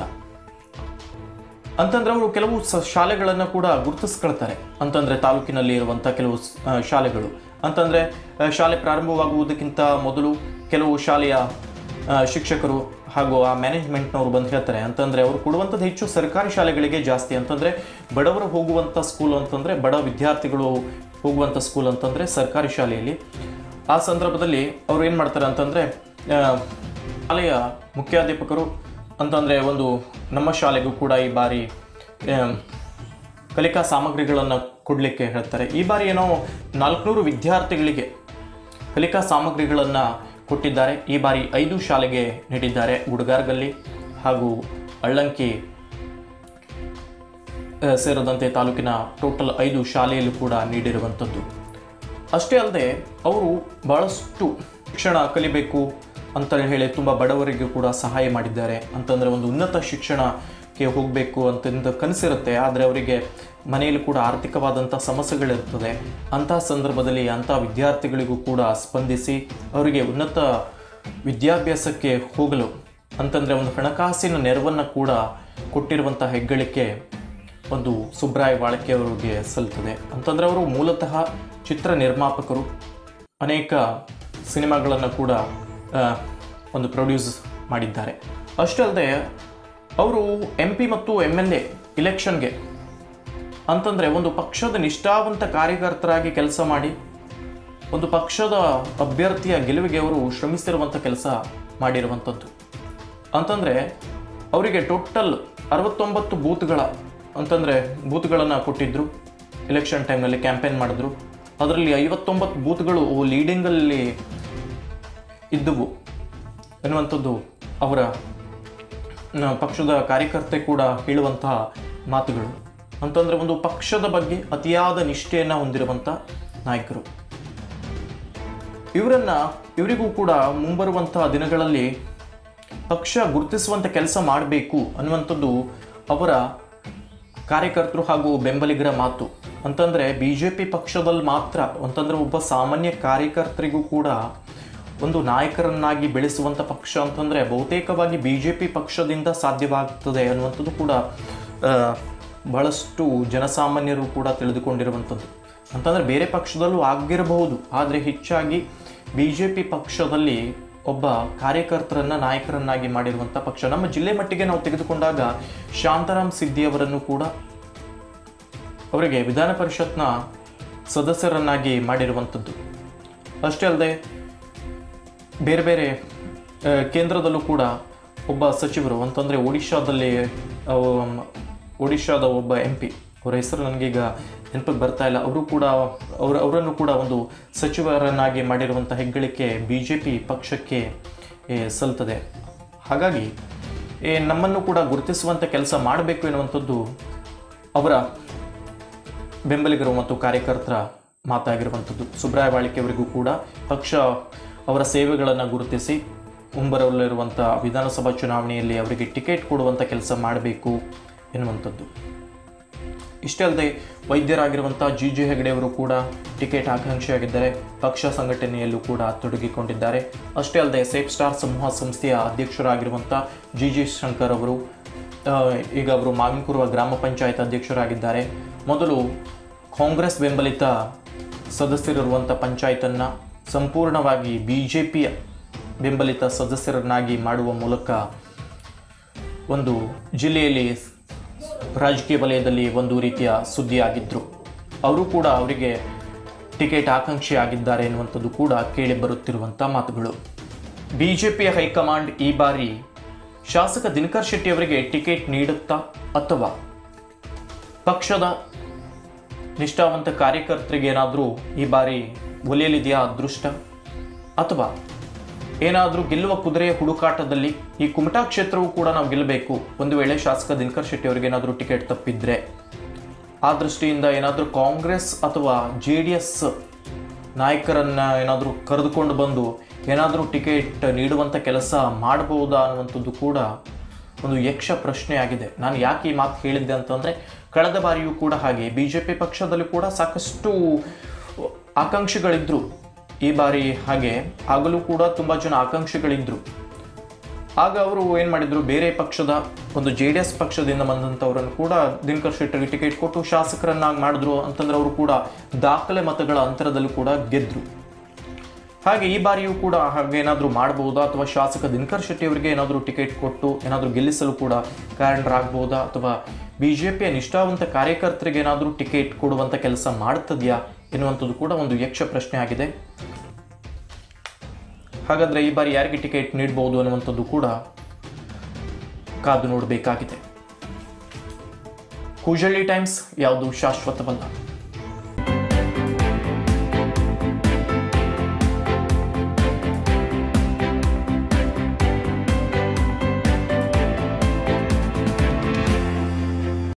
ಅಂತಂದ್ರೆ ಅವರು ಕೆಲವು ಸ ಶಾಲೆಗಳನ್ನು ಕೂಡ ಗುರುತಿಸ್ಕೊಳ್ತಾರೆ ಅಂತಂದ್ರೆ ತಾಲೂಕಿನಲ್ಲಿ ಇರುವಂಥ ಕೆಲವು ಸ್- ಆ, ಶಾಲೆಗಳು ಅಂತಂದ್ರೆ ಆ, ಶಾಲೆ ಪ್ರಾರಂಭವಾಗುವುದಕ್ಕಿಂತ ಮೊದಲು ಕೆಲವು ಶಾಲೆಯ ಆ, ಶಿಕ್ಷಕರು ಹಾಗೂ ಆ ಮ್ಯಾನೇಜ್ಮೆಂಟ್ನವರು ಬಂದು ಹೇಳ್ತಾರೆ ಅಂತಂದ್ರೆ ಅವರು ಕೊಡುವಂಥದ್ದು ಹೆಚ್ಚು ಸರ್ಕಾರಿ ಶಾಲೆಗಳಿಗೆ ಜಾಸ್ತಿ ಅಂತಂದ್ರೆ ಬಡವರು ಹೋಗುವಂಥ ಸ್ಕೂಲ್ ಅಂತಂದ್ರೆ ಬಡ ವಿದ್ಯಾರ್ಥಿಗಳು ಹೋಗುವಂಥ ಸ್ಕೂಲ್ ಅಂತಂದ್ರೆ ಸರ್ಕಾರಿ ಶಾಲೆಯಲ್ಲಿ ಆ ಸಂದರ್ಭದಲ್ಲಿ ಅವ್ರು ಏನು ಮಾಡ್ತಾರೆ ಅಂತಂದ್ರೆ ಆ, ಶಾಲೆಯ ಮುಖ್ಯಾಧ್ಯಾಪಕರು ಅಂತಂದರೆ ಒಂದು ನಮ್ಮ ಶಾಲೆಗೂ ಕೂಡ ಈ ಬಾರಿ ಆಮ್, ಕಲಿಕಾ ಸಾಮಗ್ರಿಗಳನ್ನು ಕೊಡಲಿಕ್ಕೆ ಹೇಳ್ತಾರೆ ಈ ಬಾರಿ ಏನೋ ನಾಲ್ಕುನೂರು ವಿದ್ಯಾರ್ಥಿಗಳಿಗೆ ಕಲಿಕಾ ಸಾಮಗ್ರಿಗಳನ್ನು ಕೊಟ್ಟಿದ್ದಾರೆ ಈ ಬಾರಿ ಐದು ಶಾಲೆಗೆ ನೀಡಿದ್ದಾರೆ ಗುಡ್ಗಾರ್ಗಲ್ಲಿ ಹಾಗೂ ಅಳ್ಳಂಕಿ ಆ, ಸೇರಿದಂತೆ ತಾಲೂಕಿನ ಟೋಟಲ್ ಐದು ಶಾಲೆಯಲ್ಲೂ ಕೂಡ ನೀಡಿರುವಂಥದ್ದು ಅಷ್ಟೇ ಅಲ್ಲದೆ ಅವರು ಬಹಳಷ್ಟು ಶಿಕ್ಷಣ ಕಲಿಬೇಕು ಅಂತ ಹೇಳಿ ತುಂಬ ಬಡವರಿಗೂ ಕೂಡ ಸಹಾಯ ಮಾಡಿದ್ದಾರೆ ಅಂತಂದರೆ ಒಂದು ಉನ್ನತ ಶಿಕ್ಷಣಕ್ಕೆ ಹೋಗಬೇಕು ಅಂತಂದು ಕನಸಿರುತ್ತೆ ಆದರೆ ಅವರಿಗೆ ಮನೆಯಲ್ಲಿ ಕೂಡ ಆರ್ಥಿಕವಾದಂಥ ಸಮಸ್ಯೆಗಳಿರ್ತದೆ ಅಂತಹ ಸಂದರ್ಭದಲ್ಲಿ ಅಂಥ ವಿದ್ಯಾರ್ಥಿಗಳಿಗೂ ಕೂಡ ಸ್ಪಂದಿಸಿ ಅವರಿಗೆ ಉನ್ನತ ವಿದ್ಯಾಭ್ಯಾಸಕ್ಕೆ ಹೋಗಲು ಅಂತಂದರೆ ಒಂದು ಹಣಕಾಸಿನ ನೆರವನ್ನು ಕೂಡ ಕೊಟ್ಟಿರುವಂಥ ಹೆಗ್ಗಳಿಕೆ ಒಂದು ಸುಬ್ರಾಯ್ ಬಾಳಕೆ ಅವರಿಗೆ ಸಲ್ತದೆ ಅಂತಂದರೆ ಅವರು ಮೂಲತಃ ಚಿತ್ರ ನಿರ್ಮಾಪಕರು ಅನೇಕ ಸಿನಿಮಾಗಳನ್ನು ಕೂಡ ಆ, ಒಂದು ಪ್ರೊಡ್ಯೂಸ್ ಮಾಡಿದ್ದಾರೆ ಅಷ್ಟೇ ಅಲ್ಲದೆ ಅವರು ಎಂ ಪಿ ಮತ್ತು ಎಮ್ ಎಲ್ ಎ ಇಲೆಕ್ಷನ್ಗೆ ಅಂತಂದರೆ ಒಂದು ಪಕ್ಷದ ನಿಷ್ಠಾವಂತ ಕಾರ್ಯಕರ್ತರಾಗಿ ಕೆಲಸ ಮಾಡಿ ಒಂದು ಪಕ್ಷದ ಅಭ್ಯರ್ಥಿಯ ಗೆಲುವಿಗೆ ಅವರು ಶ್ರಮಿಸಿರುವಂಥ ಕೆಲಸ ಮಾಡಿರುವಂಥದ್ದು ಅಂತಂದರೆ ಅವರಿಗೆ ಟೋಟಲ್ ಅರವತ್ತೊಂಬತ್ತು ಬೂತ್ಗಳ ಅಂತಂದರೆ ಬೂತ್ಗಳನ್ನು ಕೊಟ್ಟಿದ್ದರು ಎಲೆಕ್ಷನ್ ಟೈಮ್ನಲ್ಲಿ ಕ್ಯಾಂಪೇನ್ ಮಾಡಿದ್ರು ಅದರಲ್ಲಿ ಐವತ್ತೊಂಬತ್ತು ಬೂತ್ಗಳು ಲೀಡಿಂಗಲ್ಲಿ ಇದ್ದವು ಎನ್ನುವಂಥದ್ದು ಅವರ ನ, ಪಕ್ಷದ ಕಾರ್ಯಕರ್ತೆ ಕೂಡ ಹೇಳುವಂತಹ ಮಾತುಗಳು ಅಂತಂದರೆ ಒಂದು ಪಕ್ಷದ ಬಗ್ಗೆ ಅತಿಯಾದ ನಿಷ್ಠೆಯನ್ನು ಹೊಂದಿರುವಂಥ ನಾಯಕರು ಇವರನ್ನ ಇವರಿಗೂ ಕೂಡ ಮುಂಬರುವಂತಹ ದಿನಗಳಲ್ಲಿ ಪಕ್ಷ ಗುರುತಿಸುವಂಥ ಕೆಲಸ ಮಾಡಬೇಕು ಅನ್ನುವಂಥದ್ದು ಅವರ ಕಾರ್ಯಕರ್ತರು ಹಾಗೂ ಬೆಂಬಲಿಗರ ಮಾತು ಅಂತಂದರೆ ಬಿ ಜೆ ಪಿ ಪಕ್ಷದಲ್ಲಿ ಮಾತ್ರ ಅಂತಂದರೆ ಒಬ್ಬ ಸಾಮಾನ್ಯ ಕಾರ್ಯಕರ್ತರಿಗೂ ಕೂಡ ಒಂದು ನಾಯಕರನ್ನಾಗಿ ಬೆಳೆಸುವಂಥ ಪಕ್ಷ ಅಂತಂದರೆ ಬಹುತೇಕವಾಗಿ ಬಿ ಜೆ ಪಿ ಪಕ್ಷದಿಂದ ಸಾಧ್ಯವಾಗ್ತದೆ ಅನ್ನುವಂಥದ್ದು ಕೂಡ ಆ, ಬಹಳಷ್ಟು ಜನಸಾಮಾನ್ಯರು ಕೂಡ ತಿಳಿದುಕೊಂಡಿರುವಂಥದ್ದು ಅಂತಂದರೆ ಬೇರೆ ಪಕ್ಷದಲ್ಲೂ ಆಗಿರಬಹುದು ಆದರೆ ಹೆಚ್ಚಾಗಿ ಬಿ ಜೆ ಪಿ ಪಕ್ಷದಲ್ಲಿ ಒಬ್ಬ ಕಾರ್ಯಕರ್ತರನ್ನ ನಾಯಕರನ್ನಾಗಿ ಮಾಡಿರುವಂಥ ಪಕ್ಷ ನಮ್ಮ ಜಿಲ್ಲೆ ಮಟ್ಟಿಗೆ ನಾವು ತೆಗೆದುಕೊಂಡಾಗ ಶಾಂತಾರಾಮ್ ಸಿದ್ದಿ ಅವರನ್ನು ಕೂಡ ಅವರಿಗೆ ವಿಧಾನ ಪರಿಷತ್ನ ಸದಸ್ಯರನ್ನಾಗಿ ಮಾಡಿರುವಂಥದ್ದು ಅಷ್ಟೇ ಅಲ್ಲದೆ ಬೇರೆ ಬೇರೆ ಆ, ಕೇಂದ್ರದಲ್ಲೂ ಕೂಡ ಒಬ್ಬ ಸಚಿವರು ಅಂತಂದರೆ ಒಡಿಶಾದಲ್ಲಿ ಆ, ಒಡಿಶಾದ ಒಬ್ಬ ಎಂ ಪಿ ಅವರ ಹೆಸರು ನನಗೀಗ ನೆನಪಿಗೆ ಬರ್ತಾ ಇಲ್ಲ ಅವರು ಕೂಡ ಅವರ ಅವರನ್ನು ಕೂಡ ಒಂದು ಸಚಿವರನ್ನಾಗಿ ಮಾಡಿರುವಂಥ ಹೆಗ್ಗಳಿಕೆ ಬಿ ಜೆ ಪಿ ಪಕ್ಷಕ್ಕೆ ಏ, ಸಲ್ತದೆ ಹಾಗಾಗಿ ಏ, ನಮ್ಮನ್ನು ಕೂಡ ಗುರುತಿಸುವಂಥ ಕೆಲಸ ಮಾಡಬೇಕು ಎನ್ನುವಂಥದ್ದು ಅವರ ಬೆಂಬಲಿಗರು ಮತ್ತು ಕಾರ್ಯಕರ್ತರ ಮಾತಾಗಿರುವಂಥದ್ದು ಸುಬ್ರಾಯ ಬಾಳಿಕೆ ಅವರಿಗೂ ಕೂಡ ಪಕ್ಷ ಅವರ ಸೇವೆಗಳನ್ನು ಗುರುತಿಸಿ ಮುಂಬರಲಿರುವಂಥ ವಿಧಾನಸಭಾ ಚುನಾವಣೆಯಲ್ಲಿ ಅವರಿಗೆ ಟಿಕೆಟ್ ಕೊಡುವಂಥ ಕೆಲಸ ಮಾಡಬೇಕು ಎನ್ನುವಂಥದ್ದು ಇಷ್ಟೇ ಅಲ್ಲದೆ ವೈದ್ಯರಾಗಿರುವಂಥ ಜಿ ಜಿ ಹೆಗಡೆ ಅವರು ಕೂಡ ಟಿಕೆಟ್ ಆಕಾಂಕ್ಷಿಯಾಗಿದ್ದಾರೆ ಪಕ್ಷ ಸಂಘಟನೆಯಲ್ಲೂ ಕೂಡ ತೊಡಗಿಕೊಂಡಿದ್ದಾರೆ ಅಷ್ಟೇ ಅಲ್ಲದೆ ಸೇಫ್ ಸ್ಟಾರ್ ಸಮೂಹ ಸಂಸ್ಥೆಯ ಅಧ್ಯಕ್ಷರಾಗಿರುವಂಥ ಜಿ ಜಿ ಶಂಕರ್ ಅವರು ಆ, ಈಗ ಅವರು ಮಾವಿನಕುರುವ ಗ್ರಾಮ ಪಂಚಾಯತ್ ಅಧ್ಯಕ್ಷರಾಗಿದ್ದಾರೆ ಮೊದಲು ಕಾಂಗ್ರೆಸ್ ಬೆಂಬಲಿತ ಸದಸ್ಯರಿರುವಂಥ ಪಂಚಾಯತನ್ನು ಸಂಪೂರ್ಣವಾಗಿ ಬಿ ಜೆ ಪಿಯ ಬೆಂಬಲಿತ ಸದಸ್ಯರನ್ನಾಗಿ ಮಾಡುವ ಮೂಲಕ ಒಂದು ಜಿಲ್ಲೆಯಲ್ಲಿ ರಾಜಕೀಯ ವಲಯದಲ್ಲಿ ಒಂದು ರೀತಿಯ ಸುದ್ದಿಯಾಗಿದ್ದರು ಅವರು ಕೂಡ ಅವರಿಗೆ ಟಿಕೆಟ್ ಆಕಾಂಕ್ಷಿ ಆಗಿದ್ದಾರೆ ಎನ್ನುವಂಥದ್ದು ಕೂಡ ಕೇಳಿ ಬರುತ್ತಿರುವಂಥ ಮಾತುಗಳು ಬಿ ಜೆ ಪಿಯ ಹೈಕಮಾಂಡ್ ಈ ಬಾರಿ ಶಾಸಕ ದಿನಕರ್ ಶೆಟ್ಟಿ ಅವರಿಗೆ ಟಿಕೆಟ್ ನೀಡುತ್ತಾ ಅಥವಾ ಪಕ್ಷದ ನಿಷ್ಠಾವಂತ ಕಾರ್ಯಕರ್ತರಿಗೆ ಏನಾದರೂ ಈ ಬಾರಿ ಒಲಿಯಲಿದೆಯಾ ಅದೃಷ್ಟ ಅಥವಾ ಏನಾದರೂ ಗೆಲ್ಲುವ ಕುದುರೆಯ ಹುಡುಕಾಟದಲ್ಲಿ ಈ ಕುಮಟಾ ಕ್ಷೇತ್ರವೂ ಕೂಡ ನಾವು ಗೆಲ್ಲಬೇಕು ಒಂದು ವೇಳೆ ಶಾಸಕ ದಿನಕರ್ ಶೆಟ್ಟಿ ಅವರಿಗೆ ಏನಾದರೂ ಟಿಕೆಟ್ ತಪ್ಪಿದ್ರೆ ಆ ದೃಷ್ಟಿಯಿಂದ ಏನಾದರೂ ಕಾಂಗ್ರೆಸ್ ಅಥವಾ ಜೆ ಡಿ ಎಸ್ ನಾಯಕರನ್ನ ಏನಾದರೂ ಕರೆದುಕೊಂಡು ಬಂದು ಏನಾದರೂ ಟಿಕೆಟ್ ನೀಡುವಂಥ ಕೆಲಸ ಮಾಡಬಹುದಾ ಅನ್ನುವಂಥದ್ದು ಕೂಡ ಒಂದು ಯಕ್ಷ ಪ್ರಶ್ನೆ ಆಗಿದೆ ನಾನು ಯಾಕೆ ಈ ಮಾತು ಹೇಳಿದ್ದೆ ಅಂತಂದರೆ ಕಳೆದ ಬಾರಿಯೂ ಕೂಡ ಹಾಗೆ ಬಿ ಜೆ ಪಿ ಪಕ್ಷದಲ್ಲಿ ಕೂಡ ಸಾಕಷ್ಟು ಆಕಾಂಕ್ಷಿಗಳಿದ್ದರು ಈ ಬಾರಿ ಹಾಗೆ ಆಗಲೂ ಕೂಡ ತುಂಬ ಜನ ಆಕಾಂಕ್ಷಿಗಳಿದ್ದರು ಆಗ ಅವರು ಏನು ಮಾಡಿದ್ರು ಬೇರೆ ಪಕ್ಷದ ಒಂದು ಜೆ ಡಿ ಎಸ್ ಪಕ್ಷದಿಂದ ಬಂದಂಥವರನ್ನು ಕೂಡ ದಿನಕರ್ ಶೆಟ್ಟರಿಗೆ ಟಿಕೆಟ್ ಕೊಟ್ಟು ಶಾಸಕರನ್ನಾಗಿ ಮಾಡಿದ್ರು ಅಂತಂದ್ರೆ ಅವರು ಕೂಡ ದಾಖಲೆ ಮತಗಳ ಅಂತರದಲ್ಲೂ ಕೂಡ ಗೆದ್ರು ಹಾಗೆ ಈ ಬಾರಿಯೂ ಕೂಡ ಹಾಗೇನಾದರೂ ಮಾಡಬಹುದಾ ಅಥವಾ ಶಾಸಕ ದಿನಕರ್ ಶೆಟ್ಟಿ ಅವರಿಗೆ ಏನಾದರೂ ಟಿಕೆಟ್ ಕೊಟ್ಟು ಏನಾದರೂ ಗೆಲ್ಲಿಸಲು ಕೂಡ ಕಾರಣರಾಗಬಹುದಾ ಅಥವಾ ಬಿ ಜೆ ಪಿಯ ನಿಷ್ಠಾವಂತ ಕಾರ್ಯಕರ್ತರಿಗೆ ಏನಾದರೂ ಟಿಕೆಟ್ ಕೊಡುವಂಥ ಕೆಲಸ ಮಾಡ್ತದೆಯಾ ಎನ್ನುವಂಥದ್ದು ಕೂಡ ಒಂದು ಯಕ್ಷ ಪ್ರಶ್ನೆ ಆಗಿದೆ ಹಾಗಾದರೆ ಈ ಬಾರಿ ಯಾರಿಗೆ ಟಿಕೆಟ್ ನೀಡಬಹುದು ಅನ್ನುವಂಥದ್ದು ಕೂಡ ಕಾದು ನೋಡಬೇಕಾಗಿದೆ ಕೂಜಳ್ಳಿ ಟೈಮ್ಸ್ ಯಾವುದು ಶಾಶ್ವತವಲ್ಲ